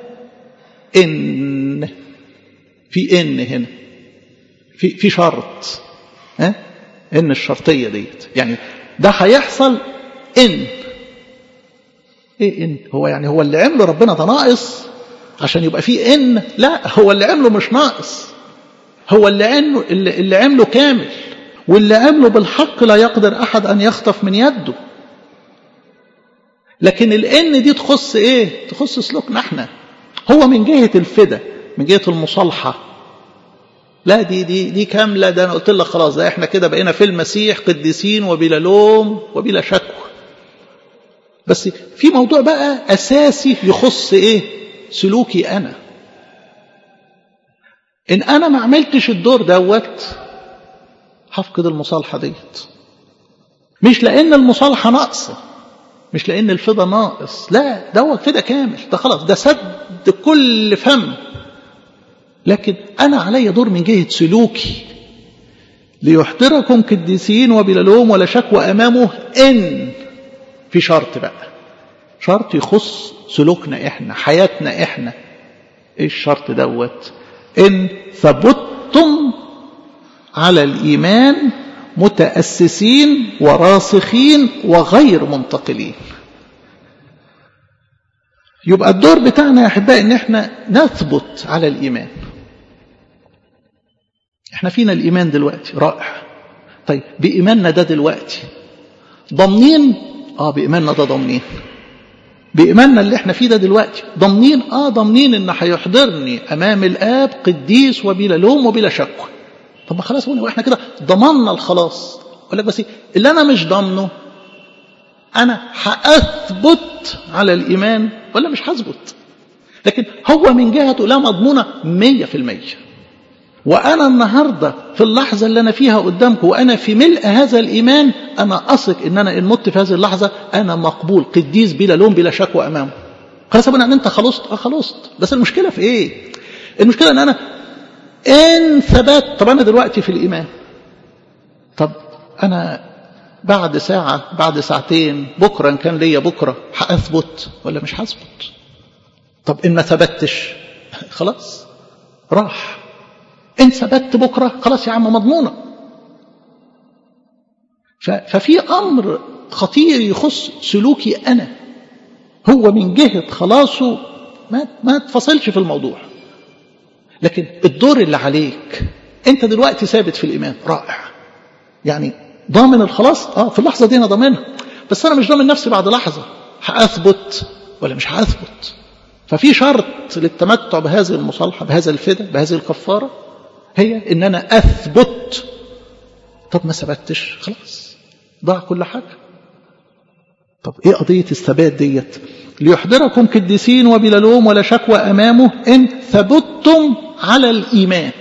إن في إن هنا في في شرط ها إن الشرطية ديت يعني ده هيحصل إن إيه إن هو يعني هو اللي عمله ربنا ده ناقص عشان يبقى فيه إن لا هو اللي عمله مش ناقص هو اللي عمله اللي, اللي عمله كامل واللي عمله بالحق لا يقدر أحد أن يخطف من يده لكن الإن دي تخص إيه تخص سلوكنا احنا هو من جهة الفدا من جهة المصالحة لا دي دي دي كاملة ده أنا قلت لك خلاص ده احنا كده بقينا في المسيح قديسين وبلا لوم وبلا شكوى بس في موضوع بقى أساسي يخص إيه سلوكي أنا إن أنا ما عملتش الدور دوت هفقد المصالحة ديت مش لأن المصالحة ناقصة مش لأن الفدا ناقص لا ده هو فدا كامل ده خلاص ده سد كل فم لكن أنا علي دور من جهة سلوكي ليحضركم قديسين وبلا لوم ولا شكوى أمامه إن في شرط بقى شرط يخص سلوكنا إحنا حياتنا إحنا إيه الشرط دوت إن ثبتتم على الإيمان متأسسين وراسخين وغير منتقلين يبقى الدور بتاعنا يا أحبائي إن إحنا نثبت على الإيمان إحنا فينا الإيمان دلوقتي رائع طيب بإيماننا ده دلوقتي ضامنين آه بإيماننا ده ضامنين بإيماننا اللي احنا فيه ده دلوقتي ضامنين آه ضامنين إن هيحضرني أمام الآب قديس وبلا لوم وبلا شكوى طب ما خلاص هو احنا كده ضمننا الخلاص اقول لك بس اللي انا مش ضامنه انا هاثبت على الايمان ولا مش هثبت لكن هو من جهته لا مضمونه مية في المية وأنا النهاردة في اللحظة اللي أنا فيها قدامكم وأنا في ملء هذا الإيمان أنا أثق إن أنا إن مت في هذه اللحظة أنا مقبول قديس بلا لوم بلا شكوى أمامه خلاص أبونا أن أنت خلصت أه خلصت بس المشكلة في إيه المشكلة أن أنا إن ثبت طب أنا دلوقتي في الإيمان طب أنا بعد ساعة بعد ساعتين بكرة إن كان ليا بكرة هأثبت ولا مش هثبت طب إن ما ثبتش خلاص راح إن ثبت بكرة خلاص يا عم مضمونة ففي أمر خطير يخص سلوكي أنا هو من جهة خلاصه ما ما تفصلش في الموضوع لكن الدور اللي عليك انت دلوقتي ثابت في الايمان رائع يعني ضامن الخلاص اه في اللحظه دي انا ضامنها بس انا مش ضامن نفسي بعد لحظه هاثبت ولا مش هاثبت ففي شرط للتمتع بهذه المصالحه بهذا الفدا بهذه الكفاره هي ان انا اثبت طب ما ثبتش خلاص ضاع كل حاجه طب ايه قضيه الثبات ديت ليحضركم قديسين وبلا لوم ولا شكوى امامه ان ثبتتم على الايمان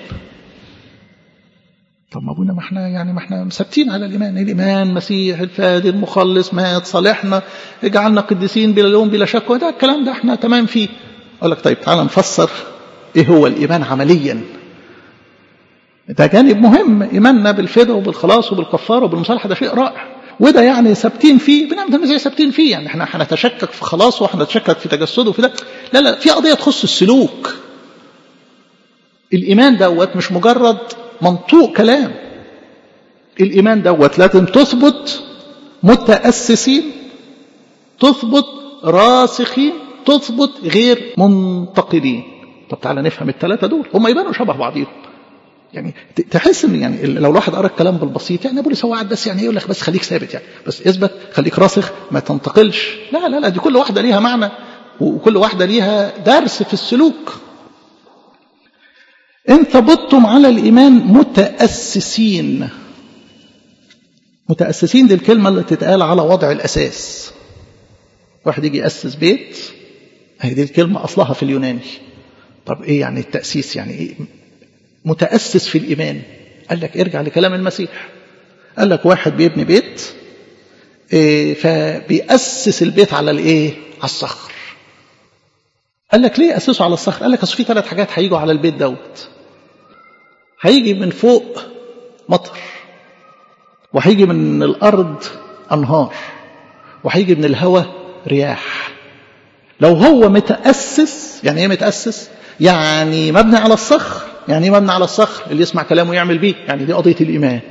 طب ما ابونا ما احنا يعني ما احنا ثابتين على الايمان الايمان مسيح الفادي المخلص مات صالحنا اجعلنا قديسين بلا لوم بلا شكوى ده الكلام ده احنا تمام فيه اقول لك طيب تعالى نفسر ايه هو الايمان عمليا ده جانب مهم ايماننا بالفدا وبالخلاص وبالكفاره وبالمصالحه ده شيء رائع وده يعني ثابتين فيه بنعمة المسيح ثابتين فيه يعني احنا هنتشكك في خلاصه وهنتشكك في تجسده وفي ده لا لا في قضيه تخص السلوك الايمان دوت مش مجرد منطوق كلام الايمان دوت لازم تثبت متاسسين تثبت راسخين تثبت غير منتقدين طب تعالى نفهم الثلاثه دول هم يبانوا شبه بعضيهم يعني تحس ان يعني لو الواحد قرا الكلام بالبسيط يعني ابو هو قاعد بس يعني يقول لك بس خليك ثابت يعني بس اثبت خليك راسخ ما تنتقلش لا لا لا دي كل واحده ليها معنى وكل واحده ليها درس في السلوك ان ثبتتم على الايمان متاسسين متاسسين دي الكلمه اللي تتقال على وضع الاساس واحد يجي ياسس بيت هي دي الكلمه اصلها في اليوناني طب ايه يعني التاسيس يعني ايه متأسس في الإيمان قال لك ارجع لكلام المسيح قال لك واحد بيبني بيت إيه فبيأسس البيت على الايه على الصخر قال لك ليه أسسه على الصخر قال لك أصل في ثلاث حاجات هيجوا على البيت دوت هيجي من فوق مطر وهيجي من الأرض أنهار وهيجي من الهواء رياح لو هو متأسس يعني ايه متأسس يعني مبني على الصخر يعني ايه مبني على الصخر اللي يسمع كلامه يعمل بيه يعني دي قضية الإيمان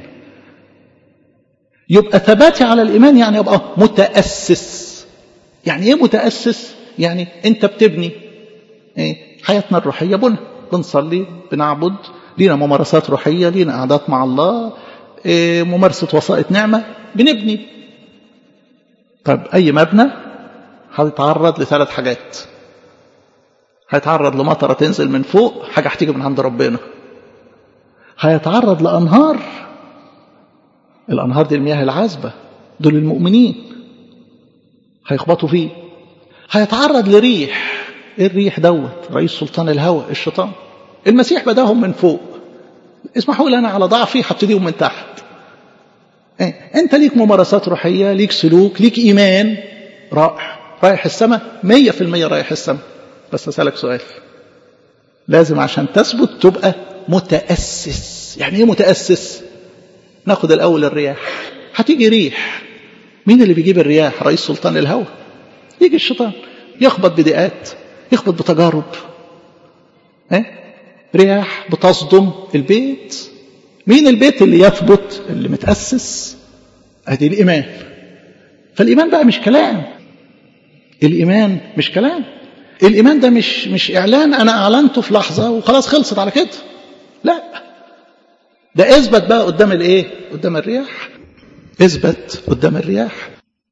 يبقى ثباتي على الإيمان يعني يبقى متأسس يعني ايه متأسس يعني انت بتبني ايه حياتنا الروحية بنا بنصلي بنعبد لينا ممارسات روحية لينا قعدات مع الله إيه ممارسة وسائط نعمة بنبني طيب أي مبنى هيتعرض لثلاث حاجات هيتعرض لمطرة تنزل من فوق حاجة هتيجي من عند ربنا هيتعرض لأنهار الأنهار دي المياه العذبة دول المؤمنين هيخبطوا فيه هيتعرض لريح ايه الريح دوت رئيس سلطان الهوى الشيطان المسيح بداهم من فوق اسمحوا لي انا على ضعفي هبتديهم من تحت ايه؟ انت ليك ممارسات روحيه ليك سلوك ليك ايمان رائع رايح السماء مية في المية رايح السماء بس أسألك سؤال لازم عشان تثبت تبقى متأسس يعني ايه متأسس ناخد الأول الرياح هتيجي ريح مين اللي بيجيب الرياح رئيس سلطان الهوى يجي الشيطان يخبط بدقات يخبط بتجارب ايه رياح بتصدم البيت مين البيت اللي يثبت اللي متأسس ادي الإيمان فالإيمان بقى مش كلام الإيمان مش كلام الإيمان ده مش مش إعلان أنا أعلنته في لحظة وخلاص خلصت على كده لا ده اثبت بقى قدام الإيه قدام الرياح اثبت قدام الرياح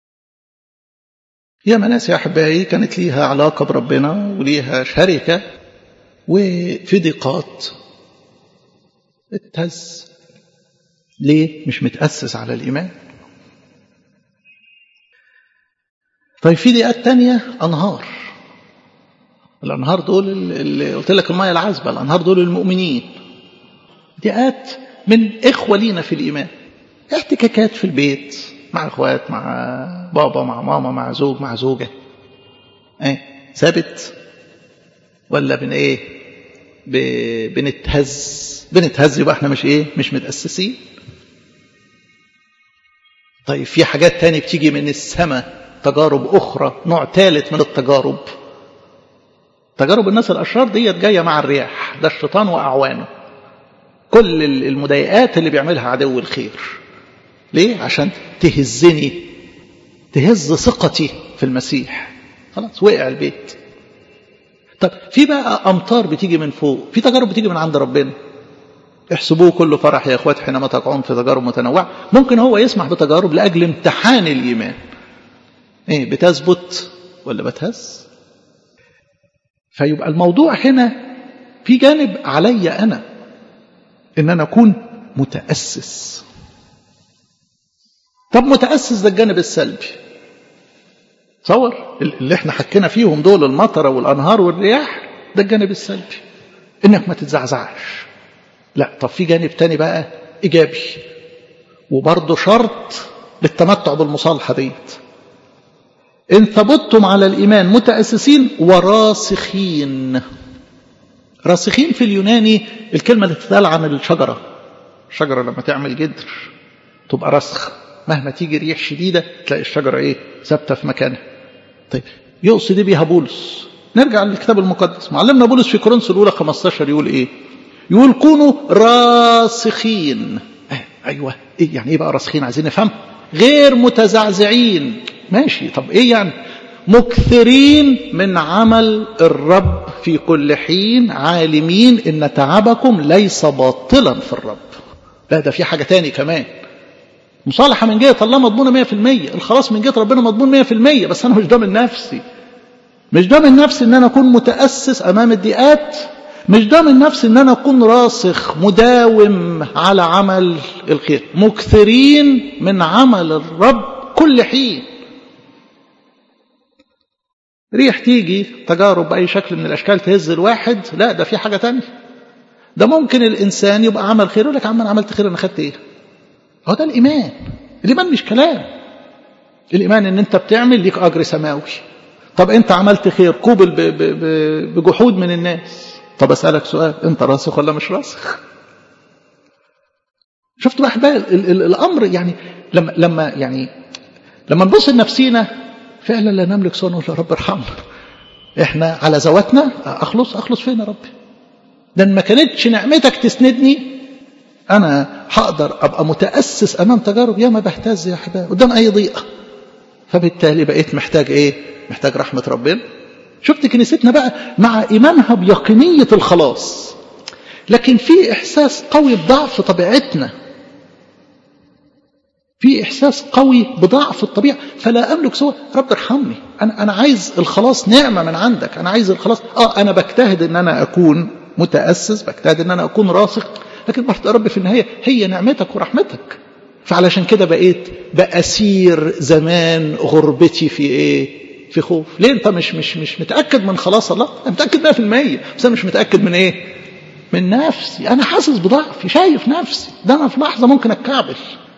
يا ناس يا أحبائي كانت ليها علاقة بربنا وليها شركة وفي ضيقات اتهز ليه مش متأسس على الإيمان طيب في ضيقات تانية أنهار الأنهار دول اللي قلت لك المية العذبة الأنهار دول المؤمنين ضيقات من إخوة لينا في الإيمان احتكاكات في البيت مع إخوات مع بابا مع ماما مع زوج مع زوجة ايه ثابت ولا بن ايه ب... بنتهز بنتهز يبقى احنا مش ايه مش متأسسين طيب في حاجات تاني بتيجي من السماء تجارب أخرى نوع ثالث من التجارب تجارب الناس الأشرار ديت جاية مع الرياح ده الشيطان وأعوانه كل المضايقات اللي بيعملها عدو الخير ليه؟ عشان تهزني تهز ثقتي في المسيح خلاص وقع البيت طب في بقى أمطار بتيجي من فوق في تجارب بتيجي من عند ربنا احسبوه كل فرح يا اخوات حينما تقعون في تجارب متنوعة ممكن هو يسمح بتجارب لأجل امتحان الإيمان ايه بتثبت ولا بتهز فيبقى الموضوع هنا في جانب علي أنا إن أنا أكون متأسس طب متأسس ده الجانب السلبي تصور اللي احنا حكينا فيهم دول المطره والانهار والرياح ده الجانب السلبي انك ما تتزعزعش لا طب في جانب تاني بقى ايجابي وبرضه شرط للتمتع بالمصالحه ديت ان ثبتتم على الايمان متاسسين وراسخين راسخين في اليوناني الكلمه اللي تتقال عن الشجره الشجره لما تعمل جدر تبقى راسخ مهما تيجي ريح شديده تلاقي الشجره ايه ثابته في مكانها طيب يقصد بيها بولس نرجع للكتاب المقدس معلمنا بولس في كورنثوس الاولى 15 يقول ايه يقول كونوا راسخين آه ايوه ايه يعني ايه بقى راسخين عايزين نفهم غير متزعزعين ماشي طب ايه يعني مكثرين من عمل الرب في كل حين عالمين ان تعبكم ليس باطلا في الرب لا ده في حاجه تاني كمان مصالحة من جهة الله مضمونة 100% الخلاص من جهة ربنا مضمون 100% بس أنا مش ضامن نفسي مش ضامن نفسي إن أنا أكون متأسس أمام الضيقات مش ضامن نفسي إن أنا أكون راسخ مداوم على عمل الخير مكثرين من عمل الرب كل حين ريح تيجي تجارب بأي شكل من الأشكال تهز الواحد لا ده في حاجة تانية ده ممكن الإنسان يبقى عمل خير يقول لك يا عم أنا عملت خير أنا خدت إيه هو ده الإيمان الإيمان مش كلام الإيمان إن أنت بتعمل ليك أجر سماوي طب أنت عملت خير قوبل بجحود من الناس طب أسألك سؤال أنت راسخ ولا مش راسخ شفت بقى أحبال الأمر يعني لما لما يعني لما نبص لنفسينا فعلا لا نملك سوى نقول يا رب ارحمنا احنا على ذواتنا اخلص اخلص فين يا رب ده ما كانتش نعمتك تسندني انا هقدر ابقى متاسس امام تجارب ياما بهتز يا احباب قدام اي ضيقه فبالتالي بقيت محتاج ايه محتاج رحمه ربنا شفت كنيستنا بقى مع ايمانها بيقينيه الخلاص لكن في احساس قوي بضعف طبيعتنا في احساس قوي بضعف الطبيعه فلا املك سوى رب ارحمني انا انا عايز الخلاص نعمه من عندك انا عايز الخلاص اه انا بجتهد ان انا اكون متاسس بجتهد ان انا اكون راسخ لكن برضه يا رب في النهايه هي نعمتك ورحمتك فعلشان كده بقيت بأسير زمان غربتي في ايه في خوف ليه انت مش مش مش متاكد من خلاص الله انا متاكد 100% بس انا مش متاكد من ايه من نفسي انا حاسس بضعفي شايف نفسي ده انا في لحظه ممكن اتكعبل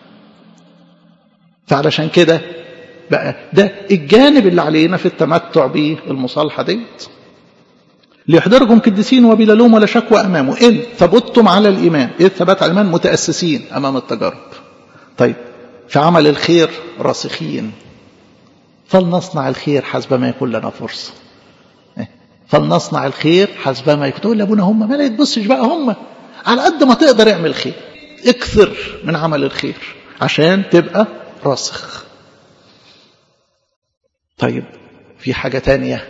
فعلشان كده بقى ده الجانب اللي علينا في التمتع بالمصالحه ديت ليحضركم قديسين وبلا لوم ولا شكوى امامه ان ثبتتم على الايمان اذ ثبت على الايمان متاسسين امام التجارب طيب في عمل الخير راسخين فلنصنع الخير حسب ما يكون لنا فرصه فلنصنع الخير حسب ما يكون تقول لابونا هم ما لا تبصش بقى هم على قد ما تقدر اعمل خير اكثر من عمل الخير عشان تبقى راسخ طيب في حاجة تانية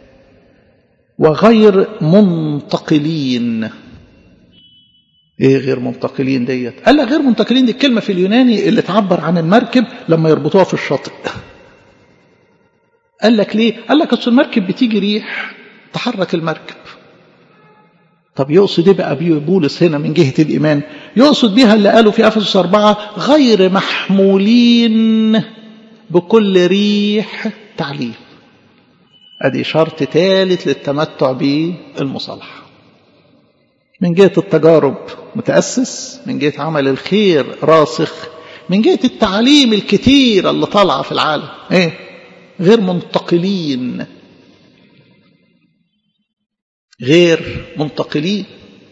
وغير منتقلين ايه غير منتقلين ديت قال لك غير منتقلين دي الكلمة في اليوناني اللي تعبر عن المركب لما يربطوها في الشاطئ قال لك ليه قال لك اصل المركب بتيجي ريح تحرك المركب طب يقصد ايه بقى بولس هنا من جهة الإيمان يقصد بها اللي قالوا في أفسس أربعة غير محمولين بكل ريح تعليم ادي شرط ثالث للتمتع بالمصالحة من جهة التجارب متأسس من جهة عمل الخير راسخ من جهة التعليم الكتير اللي طالعة في العالم ايه غير منتقلين غير منتقلين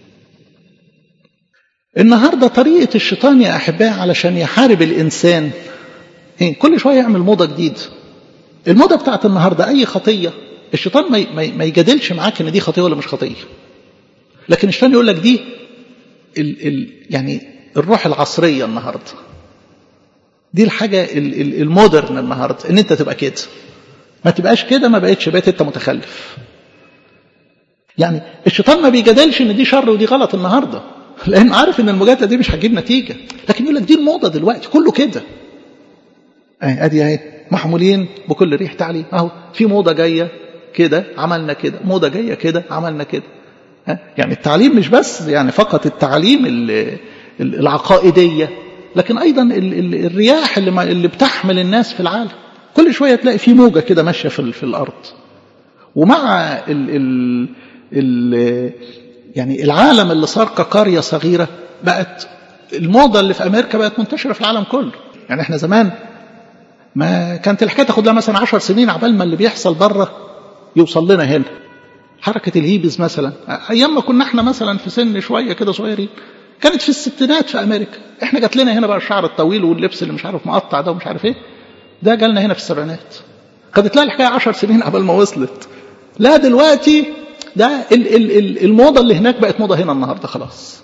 النهاردة طريقة الشيطان يا أحباء علشان يحارب الإنسان إيه؟ كل شوية يعمل موضة جديدة الموضة بتاعت النهاردة أي خطية الشيطان ما, ما يجادلش معاك إن دي خطية ولا مش خطية لكن الشيطان يقول لك دي ال ال يعني الروح العصرية النهاردة دي الحاجة ال ال المودرن النهاردة إن أنت تبقى كده ما تبقاش كده ما بقتش بقيت أنت متخلف يعني الشيطان ما بيجادلش ان دي شر ودي غلط النهارده لأنه عارف إن المجادلة دي مش هتجيب نتيجة لكن يقول لك دي الموضة دلوقتي كله كده أهي أدي أهي محمولين بكل ريح تعليم أهو في موضة جاية كده عملنا كده موضة جاية كده عملنا كده يعني التعليم مش بس يعني فقط التعليم العقائدية لكن أيضا الرياح اللي, اللي بتحمل الناس في العالم كل شوية تلاقي في موجة كده ماشية في, في الأرض ومع ال ال ال يعني العالم اللي صار كقرية صغيرة بقت الموضة اللي في أمريكا بقت منتشرة في العالم كله يعني احنا زمان ما كانت الحكاية تاخد لها مثلا عشر سنين عبال ما اللي بيحصل بره يوصل لنا هنا حركة الهيبز مثلا أيام ما كنا احنا مثلا في سن شوية كده صغيرين كانت في الستينات في أمريكا احنا جات لنا هنا بقى الشعر الطويل واللبس اللي مش عارف مقطع ده ومش عارف ايه ده جالنا هنا في السبعينات خدت لها الحكاية عشر سنين قبل ما وصلت لا دلوقتي ده ال ال ال الموضة اللي هناك بقت موضة هنا النهاردة خلاص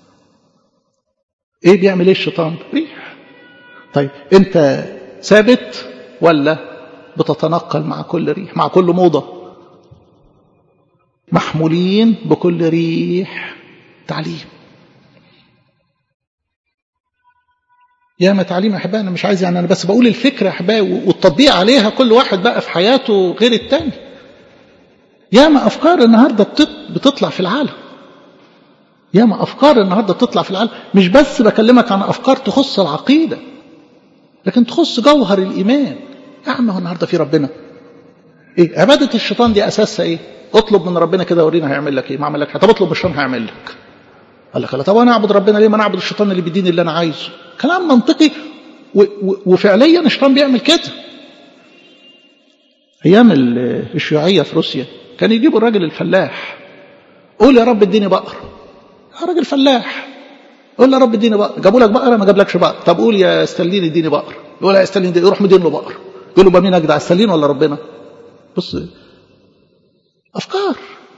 ايه بيعمل ايه الشيطان ريح طيب انت ثابت ولا بتتنقل مع كل ريح مع كل موضة محمولين بكل ريح تعليم ياما تعليم احبائي انا مش عايز يعني انا بس بقول الفكره احبائي والتطبيق عليها كل واحد بقى في حياته غير التاني ياما افكار النهارده بتطلع في العالم ياما افكار النهارده بتطلع في العالم مش بس بكلمك عن افكار تخص العقيده لكن تخص جوهر الايمان يا عم هو النهارده في ربنا ايه عباده الشيطان دي اساسها ايه اطلب من ربنا كده ورينا هيعمل لك ايه ما عمل لك طب اطلب من الشيطان هيعمل لك قال لك لا طب انا اعبد ربنا ليه ما انا اعبد الشيطان اللي بيديني اللي انا عايزه كلام منطقي و و وفعليا الشيطان بيعمل كده ايام الشيوعيه في روسيا كان يجيبوا الراجل الفلاح قول يا رب اديني بقر يا راجل فلاح قول يا رب اديني بقر جابوا لك بقره ما جابلكش بقر طب قول يا ستالين اديني بقر يقول يا ستالين يروح مدين له بقر يقول له بقى مين اجدع ستالين ولا ربنا بص افكار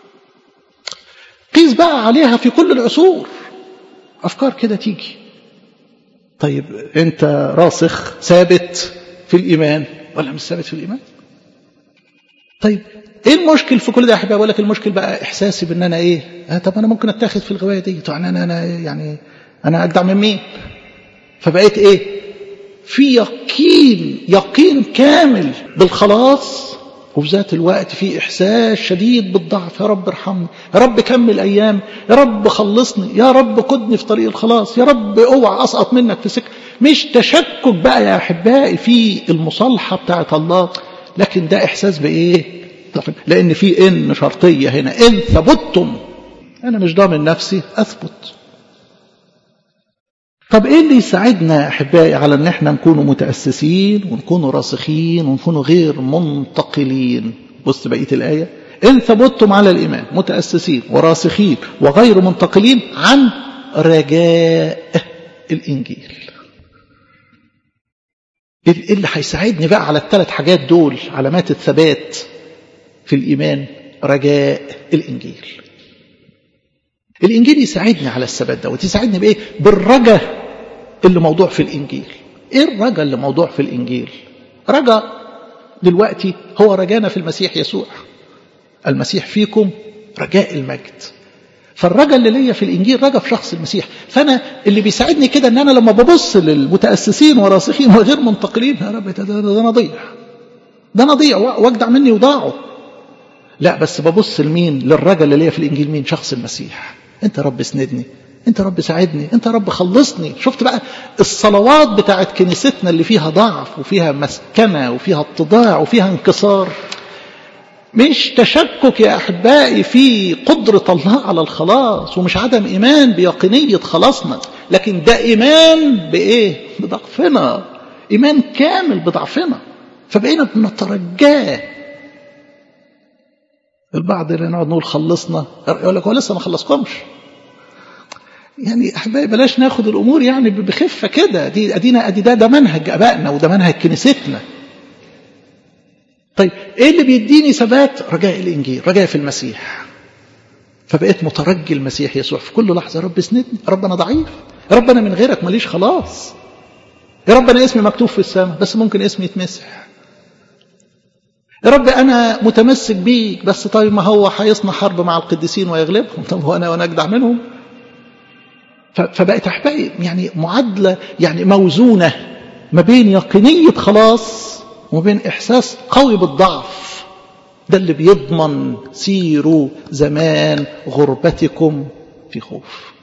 قيس بقى عليها في كل العصور افكار كده تيجي طيب انت راسخ ثابت في الايمان ولا مش ثابت في الايمان طيب ايه المشكل في كل ده يا حبيبي اقول لك المشكل بقى احساسي بان انا ايه آه طب انا ممكن اتاخد في الغوايه دي يعني انا انا يعني انا اجدع من مين فبقيت ايه في يقين يقين كامل بالخلاص وفي ذات الوقت في إحساس شديد بالضعف يا رب ارحمني يا رب كمل أيام يا رب خلصني يا رب قدني في طريق الخلاص يا رب اوعى أسقط منك في سكة مش تشكك بقى يا أحبائي في المصالحة بتاعت الله لكن ده إحساس بإيه لأن في إن شرطية هنا إن ثبتتم أنا مش ضامن نفسي أثبت طب ايه اللي يساعدنا احبائي على ان احنا نكون متاسسين ونكون راسخين ونكون غير منتقلين بص بقيه الايه ان ثبتتم على الايمان متاسسين وراسخين وغير منتقلين عن رجاء الانجيل ايه اللي هيساعدني بقى على الثلاث حاجات دول علامات الثبات في الايمان رجاء الانجيل الانجيل يساعدني على الثبات دوت يساعدني بايه بالرجاء اللي موضوع في الانجيل ايه الرجاء اللي موضوع في الانجيل رجاء دلوقتي هو رجانا في المسيح يسوع المسيح فيكم رجاء المجد فالرجاء اللي ليا في الانجيل رجاء في شخص المسيح فانا اللي بيساعدني كده ان انا لما ببص للمتاسسين وراسخين وغير منتقلين يا رب ده, ده, ده انا ضيع ده انا ضيع واجدع مني وضاعوا لا بس ببص لمين للرجاء اللي ليا في الانجيل مين شخص المسيح انت رب اسندني انت رب ساعدني انت رب خلصني شفت بقى الصلوات بتاعت كنيستنا اللي فيها ضعف وفيها مسكنة وفيها اتضاع وفيها انكسار مش تشكك يا أحبائي في قدرة الله على الخلاص ومش عدم إيمان بيقينية خلاصنا لكن ده إيمان بإيه بضعفنا إيمان كامل بضعفنا فبقينا بنترجاه البعض اللي نقعد نقول خلصنا يقول لك هو لسه ما خلصكمش يعني احبائي بلاش ناخد الامور يعني بخفه كده دي ادينا ادي ده ده منهج ابائنا وده منهج كنيستنا طيب ايه اللي بيديني ثبات رجاء الانجيل رجاء في المسيح فبقيت مترجي المسيح يسوع في كل لحظه يا رب اسندني يا رب انا ضعيف يا رب انا من غيرك ماليش خلاص يا رب انا اسمي مكتوب في السماء بس ممكن اسمي يتمسح يا رب انا متمسك بيك بس طيب ما هو هيصنع حرب مع القديسين ويغلبهم طب هو انا وانا اجدع منهم فبقت احبائي يعني معادله يعني موزونه ما بين يقينيه خلاص وما بين احساس قوي بالضعف ده اللي بيضمن سيروا زمان غربتكم في خوف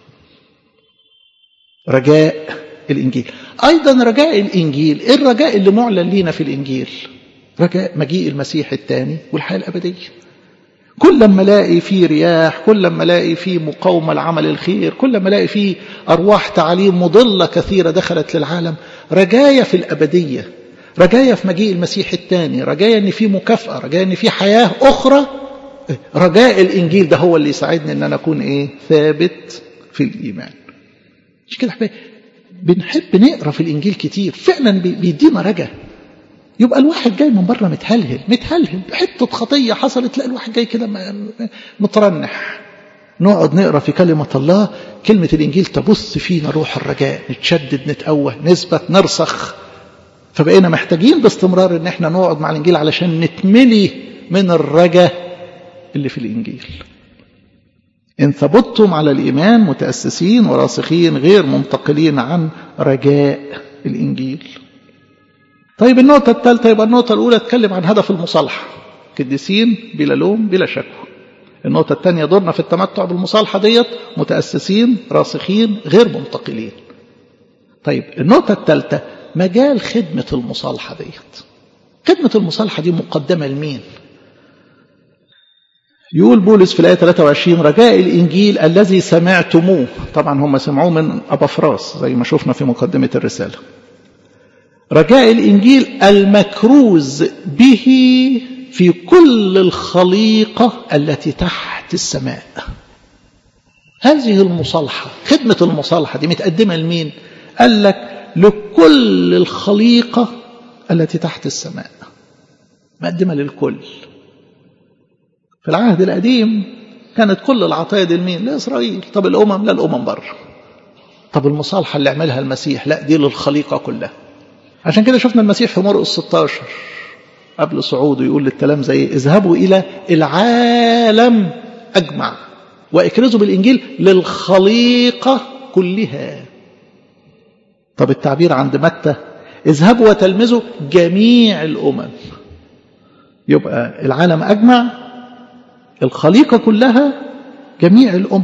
رجاء الانجيل ايضا رجاء الانجيل ايه الرجاء اللي معلن لينا في الانجيل رجاء مجيء المسيح الثاني والحياه الابديه كل لما الاقي فيه رياح كل لما الاقي فيه مقاومه لعمل الخير كل لما الاقي فيه ارواح تعاليم مضله كثيره دخلت للعالم رجايا في الابديه رجايا في مجيء المسيح الثاني رجايا ان في مكافاه رجايا ان في حياه اخرى رجاء الانجيل ده هو اللي يساعدني ان انا اكون ايه ثابت في الايمان مش كده حبايبي بنحب نقرا في الانجيل كتير فعلا بيدينا رجاء يبقى الواحد جاي من بره متهلهل متهلهل حته خطيه حصلت تلاقي الواحد جاي كده مترنح نقعد نقرا في كلمه الله كلمه الانجيل تبث فينا روح الرجاء نتشدد نتقوى نثبت نرسخ فبقينا محتاجين باستمرار ان احنا نقعد مع الانجيل علشان نتملي من الرجاء اللي في الانجيل إن ثبتتم على الإيمان متأسسين وراسخين غير منتقلين عن رجاء الإنجيل طيب النقطة الثالثة يبقى النقطة الأولى تتكلم عن هدف المصالحة قديسين بلا لوم بلا شكوى النقطة الثانية دورنا في التمتع بالمصالحة ديت متأسسين راسخين غير منتقلين طيب النقطة الثالثة مجال خدمة المصالحة ديت خدمة المصالحة دي مقدمة لمين يقول بولس في الآية 23 رجاء الإنجيل الذي سمعتموه طبعا هم سمعوه من أبافراس زي ما شفنا في مقدمة الرسالة رجاء الإنجيل المكروز به في كل الخليقة التي تحت السماء هذه المصالحة خدمة المصالحة دي متقدمة لمين قال لك لكل الخليقة التي تحت السماء مقدمة للكل في العهد القديم كانت كل العطايا دي لمين لإسرائيل طب الأمم لا الأمم بره طب المصالحة اللي عملها المسيح لا دي للخليقة كلها عشان كده شفنا المسيح في مرقس 16 قبل صعوده يقول للكلام زي اذهبوا إلى العالم أجمع واكرزوا بالإنجيل للخليقة كلها طب التعبير عند متى اذهبوا وتلمذوا جميع الأمم يبقى العالم أجمع الخليقة كلها جميع الأمم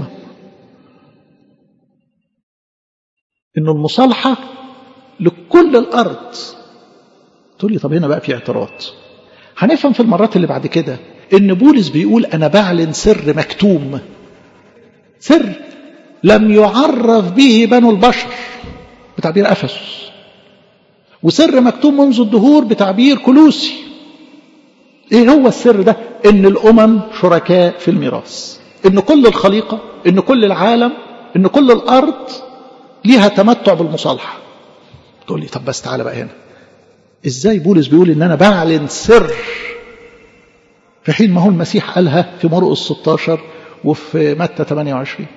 إنه المصالحة لكل الأرض تقول لي طب هنا بقى في اعتراض هنفهم في المرات اللي بعد كده إن بولس بيقول أنا بعلن سر مكتوم سر لم يعرف به بنو البشر بتعبير أفسس وسر مكتوم منذ الدهور بتعبير كلوسي ايه هو السر ده ان الامم شركاء في الميراث ان كل الخليقه ان كل العالم ان كل الارض ليها تمتع بالمصالحه تقول لي طب بس تعالى بقى هنا ازاي بولس بيقول ان انا بعلن سر في حين ما هو المسيح قالها في مرقس 16 وفي متى 28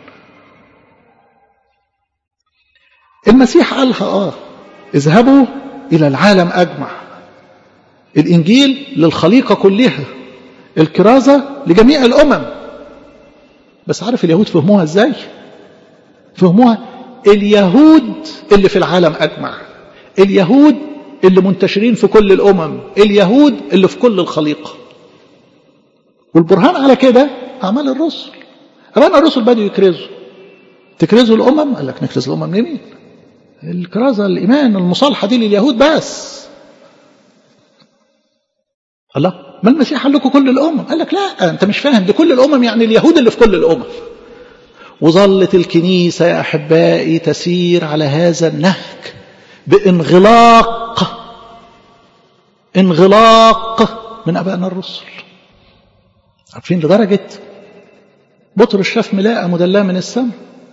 المسيح قالها اه اذهبوا الى العالم اجمع الإنجيل للخليقة كلها الكرازة لجميع الأمم بس عارف اليهود فهموها ازاي فهموها اليهود اللي في العالم أجمع اليهود اللي منتشرين في كل الأمم اليهود اللي في كل الخليقة والبرهان على كده أعمال الرسل أعمال الرسل بدأوا يكرزوا تكرزوا الأمم قال لك نكرز الأمم لمين الكرازة الإيمان المصالحة دي لليهود بس الله ما المسيح قال لكم كل الامم قال لك لا انت مش فاهم دي كل الامم يعني اليهود اللي في كل الامم وظلت الكنيسه يا احبائي تسير على هذا النهج بانغلاق انغلاق من ابائنا الرسل عارفين لدرجه بطرس شاف ملاءه مدلاه من السماء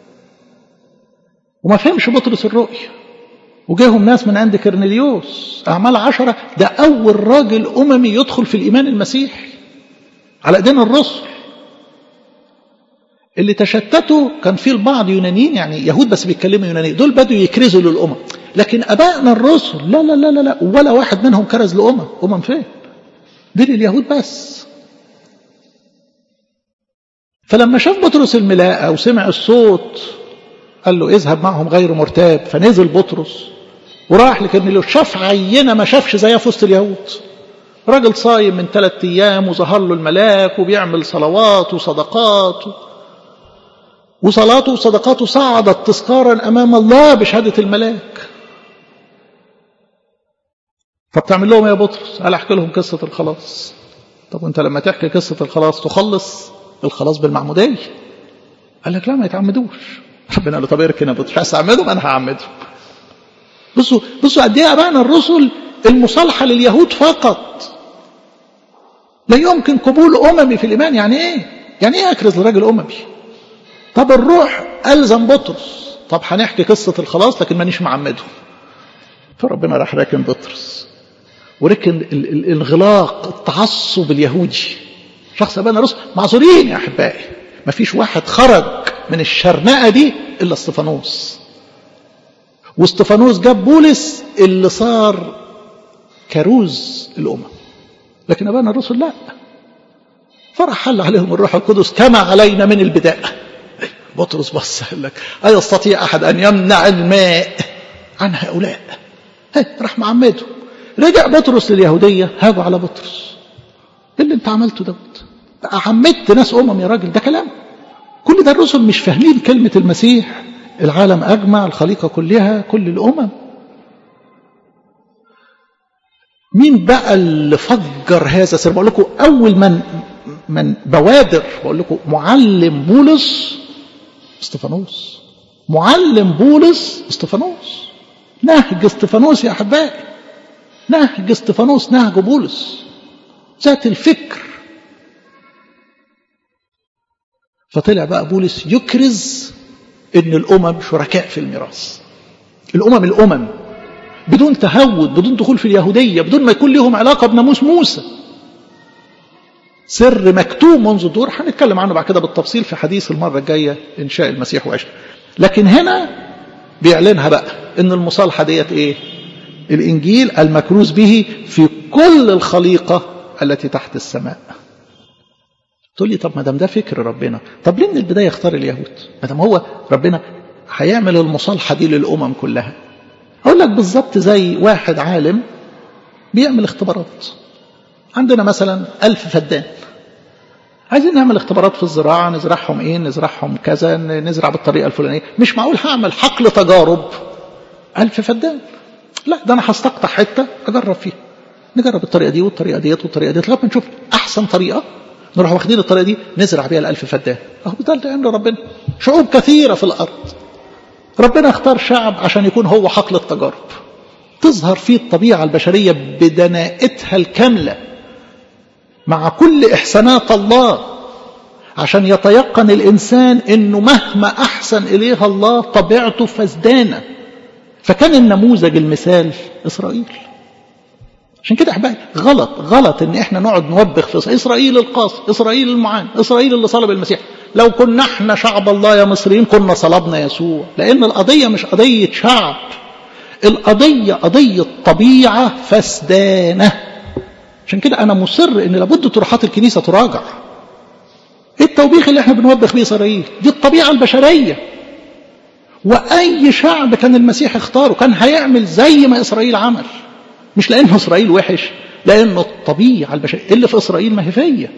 وما فهمش بطرس الرؤيه وجاهم ناس من عند كرنيليوس أعمال عشرة ده أول راجل أممي يدخل في الإيمان المسيحي على إيدين الرسل اللي تشتتوا كان في البعض يونانيين يعني يهود بس بيتكلموا يوناني دول بدوا يكرزوا للأمم لكن أبائنا الرسل لا لا لا لا, لا ولا واحد منهم كرز لأمم أمم فين دي لليهود بس فلما شاف بطرس الملاءة وسمع الصوت قال له اذهب معهم غير مرتاب فنزل بطرس وراح لكرنيليوس شاف عينه ما شافش زيها في وسط اليهود راجل صايم من ثلاث ايام وظهر له الملاك وبيعمل صلوات وصدقات وصلاته وصدقاته صعدت تذكارا امام الله بشهاده الملاك فبتعمل لهم يا بطرس قال احكي لهم قصه الخلاص طب وانت لما تحكي قصه الخلاص تخلص الخلاص بالمعموديه قال لك لا ما يتعمدوش ربنا قال له طب اركن يا بطرس عايز تعمدهم انا هعمدهم بصوا بصوا قد ايه ابائنا الرسل المصالحه لليهود فقط لا يمكن قبول اممي في الايمان يعني ايه؟ يعني ايه اكرز لراجل اممي؟ طب الروح الزم بطرس طب هنحكي قصه الخلاص لكن مانيش معمده فربنا راح راكن بطرس وركن الانغلاق التعصب اليهودي شخص ابانا الرسل معذورين يا احبائي ما فيش واحد خرج من الشرنقه دي الا استفانوس واستفانوس جاب بولس اللي صار كروز الامم لكن ابانا الرسل لا فرح حل عليهم الروح القدس كما علينا من البدايه بطرس بص قال لك أيستطيع أحد أن يمنع الماء عن هؤلاء راح معمده رجع بطرس لليهودية هاجوا على بطرس ايه اللي انت عملته دوت عمدت ناس أمم يا راجل ده كلام كل ده الرسل مش فاهمين كلمة المسيح العالم أجمع الخليقة كلها كل الأمم مين بقى اللي فجر هذا السر بقول لكم أول من من بوادر بقول لكم معلم بولس استفانوس معلم بولس استفانوس نهج استفانوس يا احبائي نهج استفانوس نهج بولس ذات الفكر فطلع بقى بولس يكرز ان الامم شركاء في الميراث الامم الامم بدون تهود بدون دخول في اليهوديه بدون ما يكون لهم علاقه بناموس موسى سر مكتوب منذ الدور هنتكلم عنه بعد كده بالتفصيل في حديث المرة الجاية إنشاء المسيح وعشره لكن هنا بيعلنها بقى إن المصالحة ديت إيه الإنجيل المكروز به في كل الخليقة التي تحت السماء تقول لي طب ما دام ده فكر ربنا طب ليه من البداية اختار اليهود ما دام هو ربنا هيعمل المصالحة دي للأمم كلها أقول لك بالظبط زي واحد عالم بيعمل اختبارات عندنا مثلا ألف فدان عايزين نعمل اختبارات في الزراعة نزرعهم ايه نزرعهم كذا نزرع بالطريقة الفلانية مش معقول هعمل حقل تجارب ألف فدان لا ده أنا هستقطع حتة أجرب فيها نجرب الطريقة دي والطريقة ديت والطريقة ديت لغاية ما نشوف أحسن طريقة نروح واخدين الطريقة دي نزرع بيها الألف فدان أهو ده عند ربنا شعوب كثيرة في الأرض ربنا اختار شعب عشان يكون هو حقل التجارب تظهر فيه الطبيعة البشرية بدنائتها الكاملة مع كل إحسانات الله عشان يتيقن الإنسان أنه مهما أحسن إليها الله طبيعته فزدانة فكان النموذج المثال إسرائيل عشان كده أحبائي غلط غلط ان احنا نقعد نوبخ في اسرائيل القاصي اسرائيل المعان اسرائيل اللي صلب المسيح لو كنا احنا شعب الله يا مصريين كنا صلبنا يسوع لان القضيه مش قضيه شعب القضيه قضيه طبيعه فسدانه عشان كده انا مصر ان لابد طروحات الكنيسه تراجع ايه التوبيخ اللي احنا بنوبخ بيه اسرائيل دي الطبيعه البشريه واي شعب كان المسيح اختاره كان هيعمل زي ما اسرائيل عمل مش لانه اسرائيل وحش لانه الطبيعه البشريه اللي في اسرائيل ما هي فيا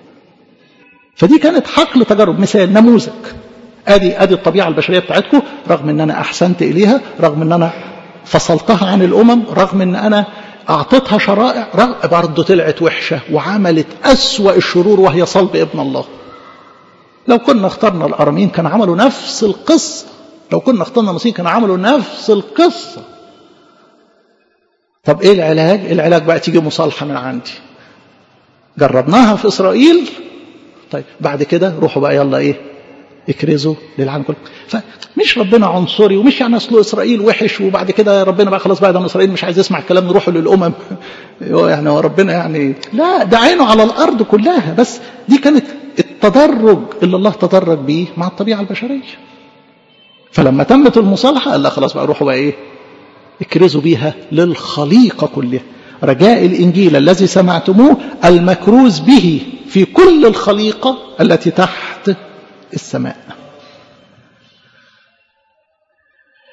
فدي كانت حقل تجارب مثال نموذج ادي ادي الطبيعه البشريه بتاعتكم رغم ان انا احسنت اليها رغم ان انا فصلتها عن الامم رغم ان انا اعطيتها شرائع رغم برضه طلعت وحشه وعملت اسوا الشرور وهي صلب ابن الله لو كنا اخترنا الارامين كان عملوا نفس القصه لو كنا اخترنا المسيح كان عملوا نفس القصه طب ايه العلاج العلاج بقى تيجي مصالحه من عندي جربناها في اسرائيل طيب بعد كده روحوا بقى يلا ايه اكرزوا للعالم كله فمش ربنا عنصري ومش يعني اصله اسرائيل وحش وبعد كده ربنا بقى خلاص بقى ده اسرائيل مش عايز يسمع الكلام نروحوا للامم يعني هو ربنا يعني لا ده عينه على الارض كلها بس دي كانت التدرج اللي الله تدرج بيه مع الطبيعه البشريه فلما تمت المصالحه قال لا خلاص بقى روحوا بقى ايه اكرزوا بيها للخليقه كلها رجاء الانجيل الذي سمعتموه المكروز به في كل الخليقه التي تحت السماء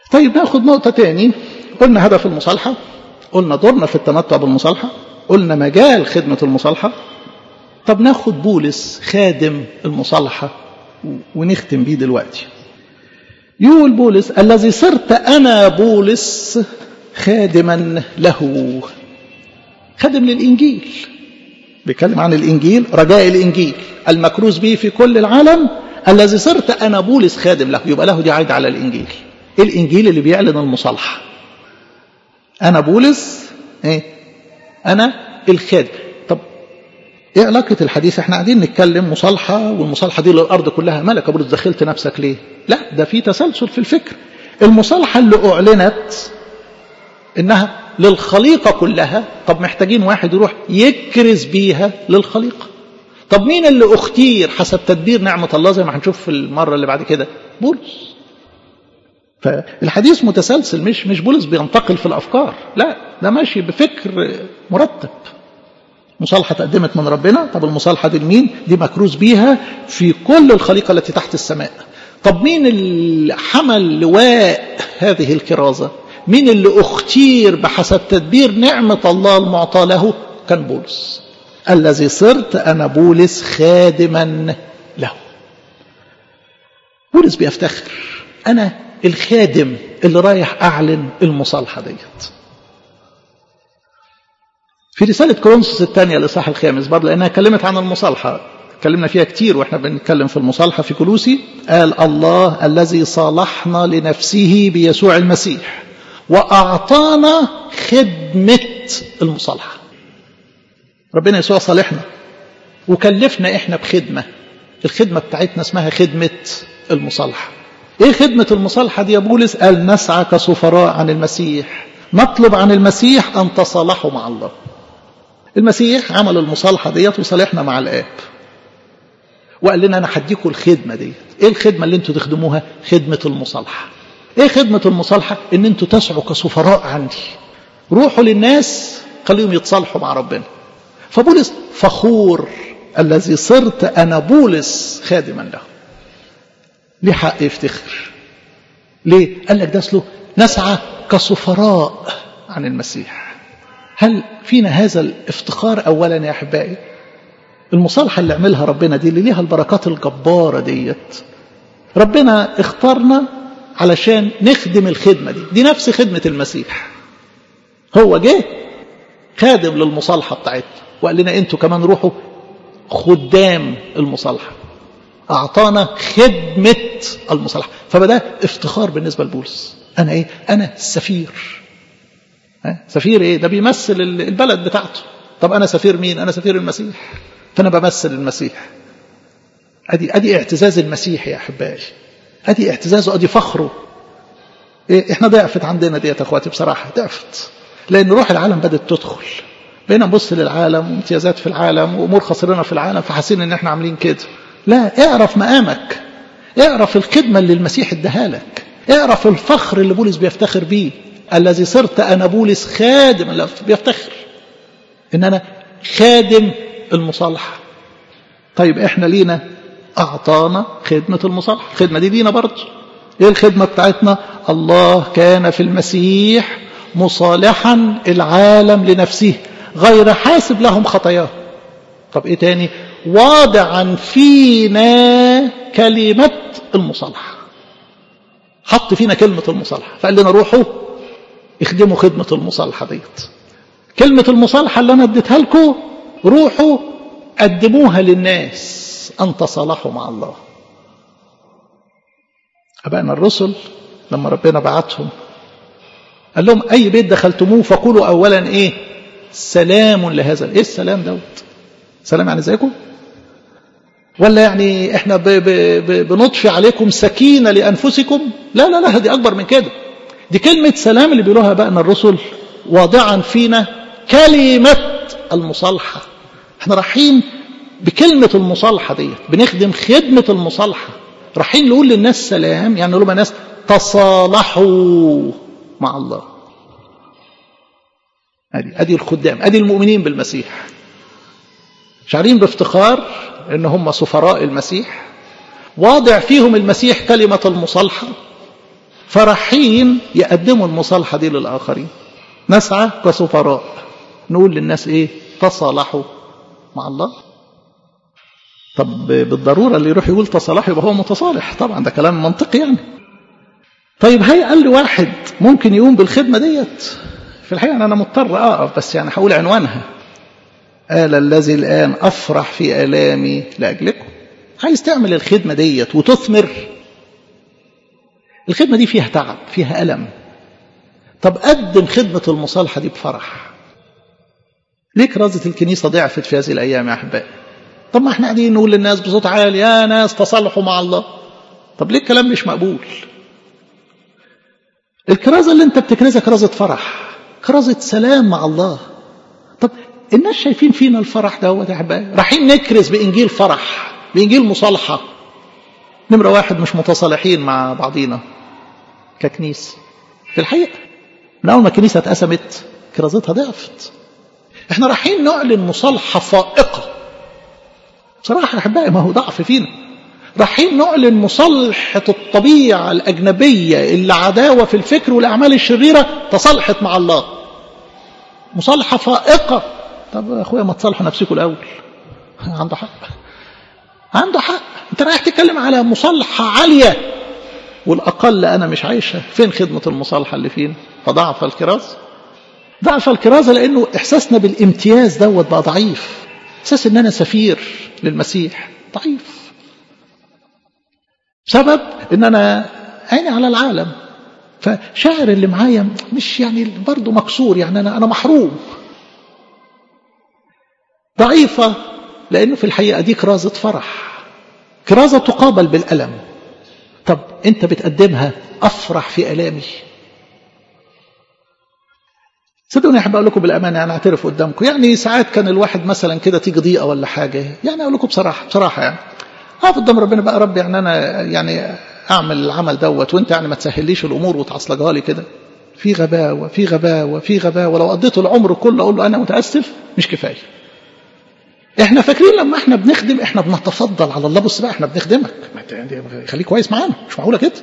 طيب ناخد نقطة تاني قلنا هدف المصالحة قلنا دورنا في التمتع بالمصالحة قلنا مجال خدمة المصالحة طب ناخد بولس خادم المصالحة ونختم بيه دلوقتي يقول بولس الذي صرت أنا بولس خادما له خادم للإنجيل بيتكلم عن الإنجيل رجاء الإنجيل المكروز به في كل العالم الذي صرت أنا بولس خادم له يبقى له دي عايد على الإنجيل الإنجيل اللي بيعلن المصالحة أنا بولس إيه؟ أنا الخادم طب إيه علاقة الحديث إحنا قاعدين نتكلم مصالحة والمصالحة دي للأرض كلها مالك يا بولس دخلت نفسك ليه لا ده في تسلسل في الفكر المصالحة اللي أعلنت إنها للخليقة كلها طب محتاجين واحد يروح يكرز بيها للخليقة طب مين اللي اختير حسب تدبير نعمة الله زي ما هنشوف في المرة اللي بعد كده بولس فالحديث متسلسل مش مش بولس بينتقل في الافكار لا ده ماشي بفكر مرتب مصالحه تقدمت من ربنا طب المصالحه دي لمين دي مكروز بيها في كل الخليقه التي تحت السماء طب مين اللي حمل لواء هذه الكرازه مين اللي اختير بحسب تدبير نعمه الله المعطى له كان بولس الذي صرت انا بولس خادما له بولس بيفتخر انا الخادم اللي رايح أعلن المصالحة ديت في رسالة كورنثوس الثانية الإصحاح الخامس برضه لأنها كلمت عن المصالحة اتكلمنا فيها كتير واحنا بنتكلم في المصالحة في كلوسي قال الله الذي صالحنا لنفسه بيسوع المسيح وأعطانا خدمة المصالحة ربنا يسوع صالحنا وكلفنا احنا بخدمة الخدمة بتاعتنا اسمها خدمة المصالحة ايه خدمة المصالحة دي يا بولس قال نسعى كسفراء عن المسيح نطلب عن المسيح أن تصالحوا مع الله المسيح عمل المصالحة ديت وصالحنا مع الآب وقال لنا أنا هديكم الخدمة ديت إيه الخدمة اللي أنتوا تخدموها خدمة المصالحة إيه خدمة المصالحة إن أنتوا تسعوا كسفراء عندي روحوا للناس خليهم يتصالحوا مع ربنا فبولس فخور الذي صرت أنا بولس خادما له ليه حق يفتخر ليه قال لك ده اصله نسعى كسفراء عن المسيح هل فينا هذا الافتخار اولا يا احبائي المصالحه اللي عملها ربنا دي اللي ليها البركات الجباره ديت ربنا اختارنا علشان نخدم الخدمه دي دي نفس خدمه المسيح هو جه خادم للمصالحه بتاعتنا وقال لنا انتوا كمان روحوا خدام المصالحه أعطانا خدمة المصالحة فبدأ افتخار بالنسبة لبولس أنا إيه أنا السفير سفير إيه ده بيمثل البلد بتاعته طب أنا سفير مين أنا سفير المسيح فأنا بمثل المسيح أدي أدي اعتزاز المسيح يا أحبائي أدي اعتزازه أدي فخره إيه إحنا ضعفت عندنا ديت يا أخواتي بصراحة ضعفت لأن روح العالم بدأت تدخل بقينا نبص للعالم وامتيازات في العالم وأمور خسرنا في العالم فحاسين إن إحنا عاملين كده لا اعرف مقامك اعرف الخدمة اللي المسيح اداها لك اعرف الفخر اللي بولس بيفتخر بيه الذي صرت أنا بولس خادم اللي بيفتخر إن أنا خادم المصالحة طيب إحنا لينا أعطانا خدمة المصالحة الخدمة دي لينا برضه إيه الخدمة بتاعتنا الله كان في المسيح مصالحا العالم لنفسه غير حاسب لهم خطاياهم طب إيه تاني واضعا فينا كلمة المصالحة حط فينا كلمة المصالحة فقال لنا روحوا اخدموا خدمة المصالحة ديت كلمة المصالحة اللي أنا اديتها لكم روحوا قدموها للناس أن تصالحوا مع الله أبائنا الرسل لما ربنا بعتهم قال لهم أي بيت دخلتموه فقولوا أولا إيه سلام لهذا إيه السلام دوت سلام يعني ازيكم ولا يعني احنا ب ب ب بنطفي عليكم سكينة لأنفسكم لا لا لا دي أكبر من كده دي كلمة سلام اللي بيقولوها بقنا الرسل واضعا فينا كلمة المصالحة احنا رايحين بكلمة المصالحة دي بنخدم خدمة المصالحة رايحين نقول للناس سلام يعني نقول لهم الناس تصالحوا مع الله ادي ادي الخدام ادي المؤمنين بالمسيح شعرين بافتخار ان هم سفراء المسيح واضع فيهم المسيح كلمة المصالحة فرحين يقدموا المصالحة دي للآخرين نسعى كسفراء نقول للناس ايه تصالحوا مع الله طب بالضرورة اللي يروح يقول تصالحوا يبقى هو متصالح طبعا ده كلام منطقي يعني طيب هي قال لي واحد ممكن يقوم بالخدمة ديت في الحقيقة أنا مضطر أقف بس يعني هقول عنوانها قال الذي الآن أفرح في آلامي لأجلكم عايز تعمل الخدمة ديت وتثمر الخدمة دي فيها تعب فيها ألم طب قدم خدمة المصالحة دي بفرح ليه كرازة الكنيسة ضعفت في هذه الأيام يا أحبائي طب ما احنا قاعدين نقول للناس بصوت عالي يا ناس تصالحوا مع الله طب ليه الكلام مش مقبول الكرازة اللي انت بتكرزها كرازة فرح كرازة سلام مع الله طب الناس شايفين فينا الفرح دوت يا احبائي رايحين نكرز بانجيل فرح بانجيل مصالحه نمره واحد مش متصالحين مع بعضينا ككنيسه في الحقيقه من اول ما الكنيسه اتقسمت كرازتها ضعفت احنا رايحين نعلن مصالحه فائقه بصراحه يا احبائي ما هو ضعف فينا رايحين نعلن مصالحه الطبيعه الاجنبيه اللي عداوه في الفكر والاعمال الشريره تصالحت مع الله مصالحه فائقه طب يا اخويا ما تصالحوا نفسكم الاول عنده حق عنده حق انت رايح تتكلم على مصالحه عاليه والاقل انا مش عايشها فين خدمه المصالحه اللي فينا فضعف الكرازه ضعف الكرازه لانه احساسنا بالامتياز دوت بقى ضعيف احساس ان انا سفير للمسيح ضعيف سبب ان انا عيني على العالم فشاعر اللي معايا مش يعني برضه مكسور يعني انا انا محروم ضعيفة لأنه في الحقيقة دي كرازة فرح كرازة تقابل بالألم طب أنت بتقدمها أفرح في ألامي صدقوني أحب أقول لكم بالأمانة أنا أعترف قدامكم يعني ساعات كان الواحد مثلا كده تيجي ضيقة ولا حاجة يعني أقول لكم بصراحة بصراحة يعني أقف قدام ربنا بقى رب يعني أنا يعني أعمل العمل دوت وأنت يعني ما تسهليش الأمور وتعصلجها لي كده في غباوة في غباوة في غباوة لو قضيت العمر كله أقول له أنا متأسف مش كفاية احنا فاكرين لما احنا بنخدم احنا بنتفضل على الله بص بقى احنا بنخدمك خليك كويس معانا مش معقوله كده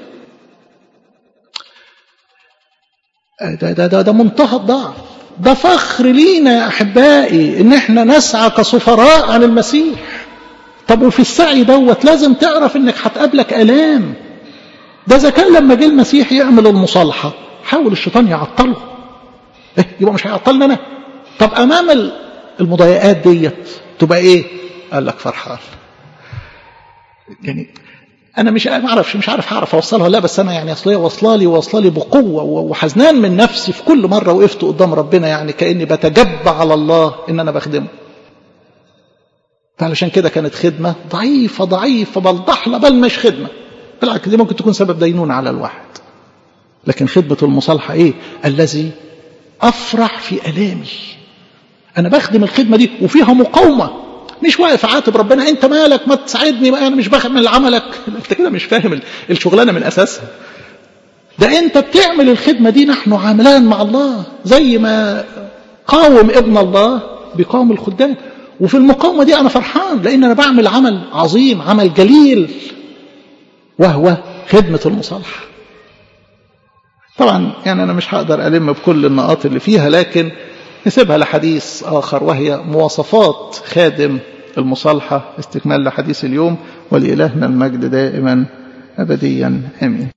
ده ده ده, ده منتهى الضعف ده فخر لينا يا احبائي ان احنا نسعى كسفراء عن المسيح طب وفي السعي دوت لازم تعرف انك هتقابلك الام ده اذا كان لما جه المسيح يعمل المصالحه حاول الشيطان يعطله إيه يبقى مش هيعطلنا انا طب امام المضايقات ديت تبقى ايه قال لك فرحان يعني انا مش ما اعرفش مش عارف هعرف اوصلها ولا لا بس انا يعني اصل هي واصله لي واصله لي بقوه وحزنان من نفسي في كل مره وقفت قدام ربنا يعني كاني بتجب على الله ان انا بخدمه فعلشان كده كانت خدمه ضعيفه ضعيفه بل ضحله بل مش خدمه بالعكس دي ممكن تكون سبب دينونه على الواحد لكن خدمه المصالحه ايه الذي افرح في الامي انا بخدم الخدمه دي وفيها مقاومه مش واقف عاتب ربنا انت مالك ما تساعدني ما انا مش بخدم عملك انت كده مش فاهم الشغلانه من اساسها ده انت بتعمل الخدمه دي نحن عاملان مع الله زي ما قاوم ابن الله بقاوم الخدام وفي المقاومه دي انا فرحان لان انا بعمل عمل عظيم عمل جليل وهو خدمه المصالحه طبعا يعني انا مش هقدر الم بكل النقاط اللي فيها لكن نسيبها لحديث آخر وهي مواصفات خادم المصالحة استكمال لحديث اليوم ولإلهنا المجد دائما أبديا آمين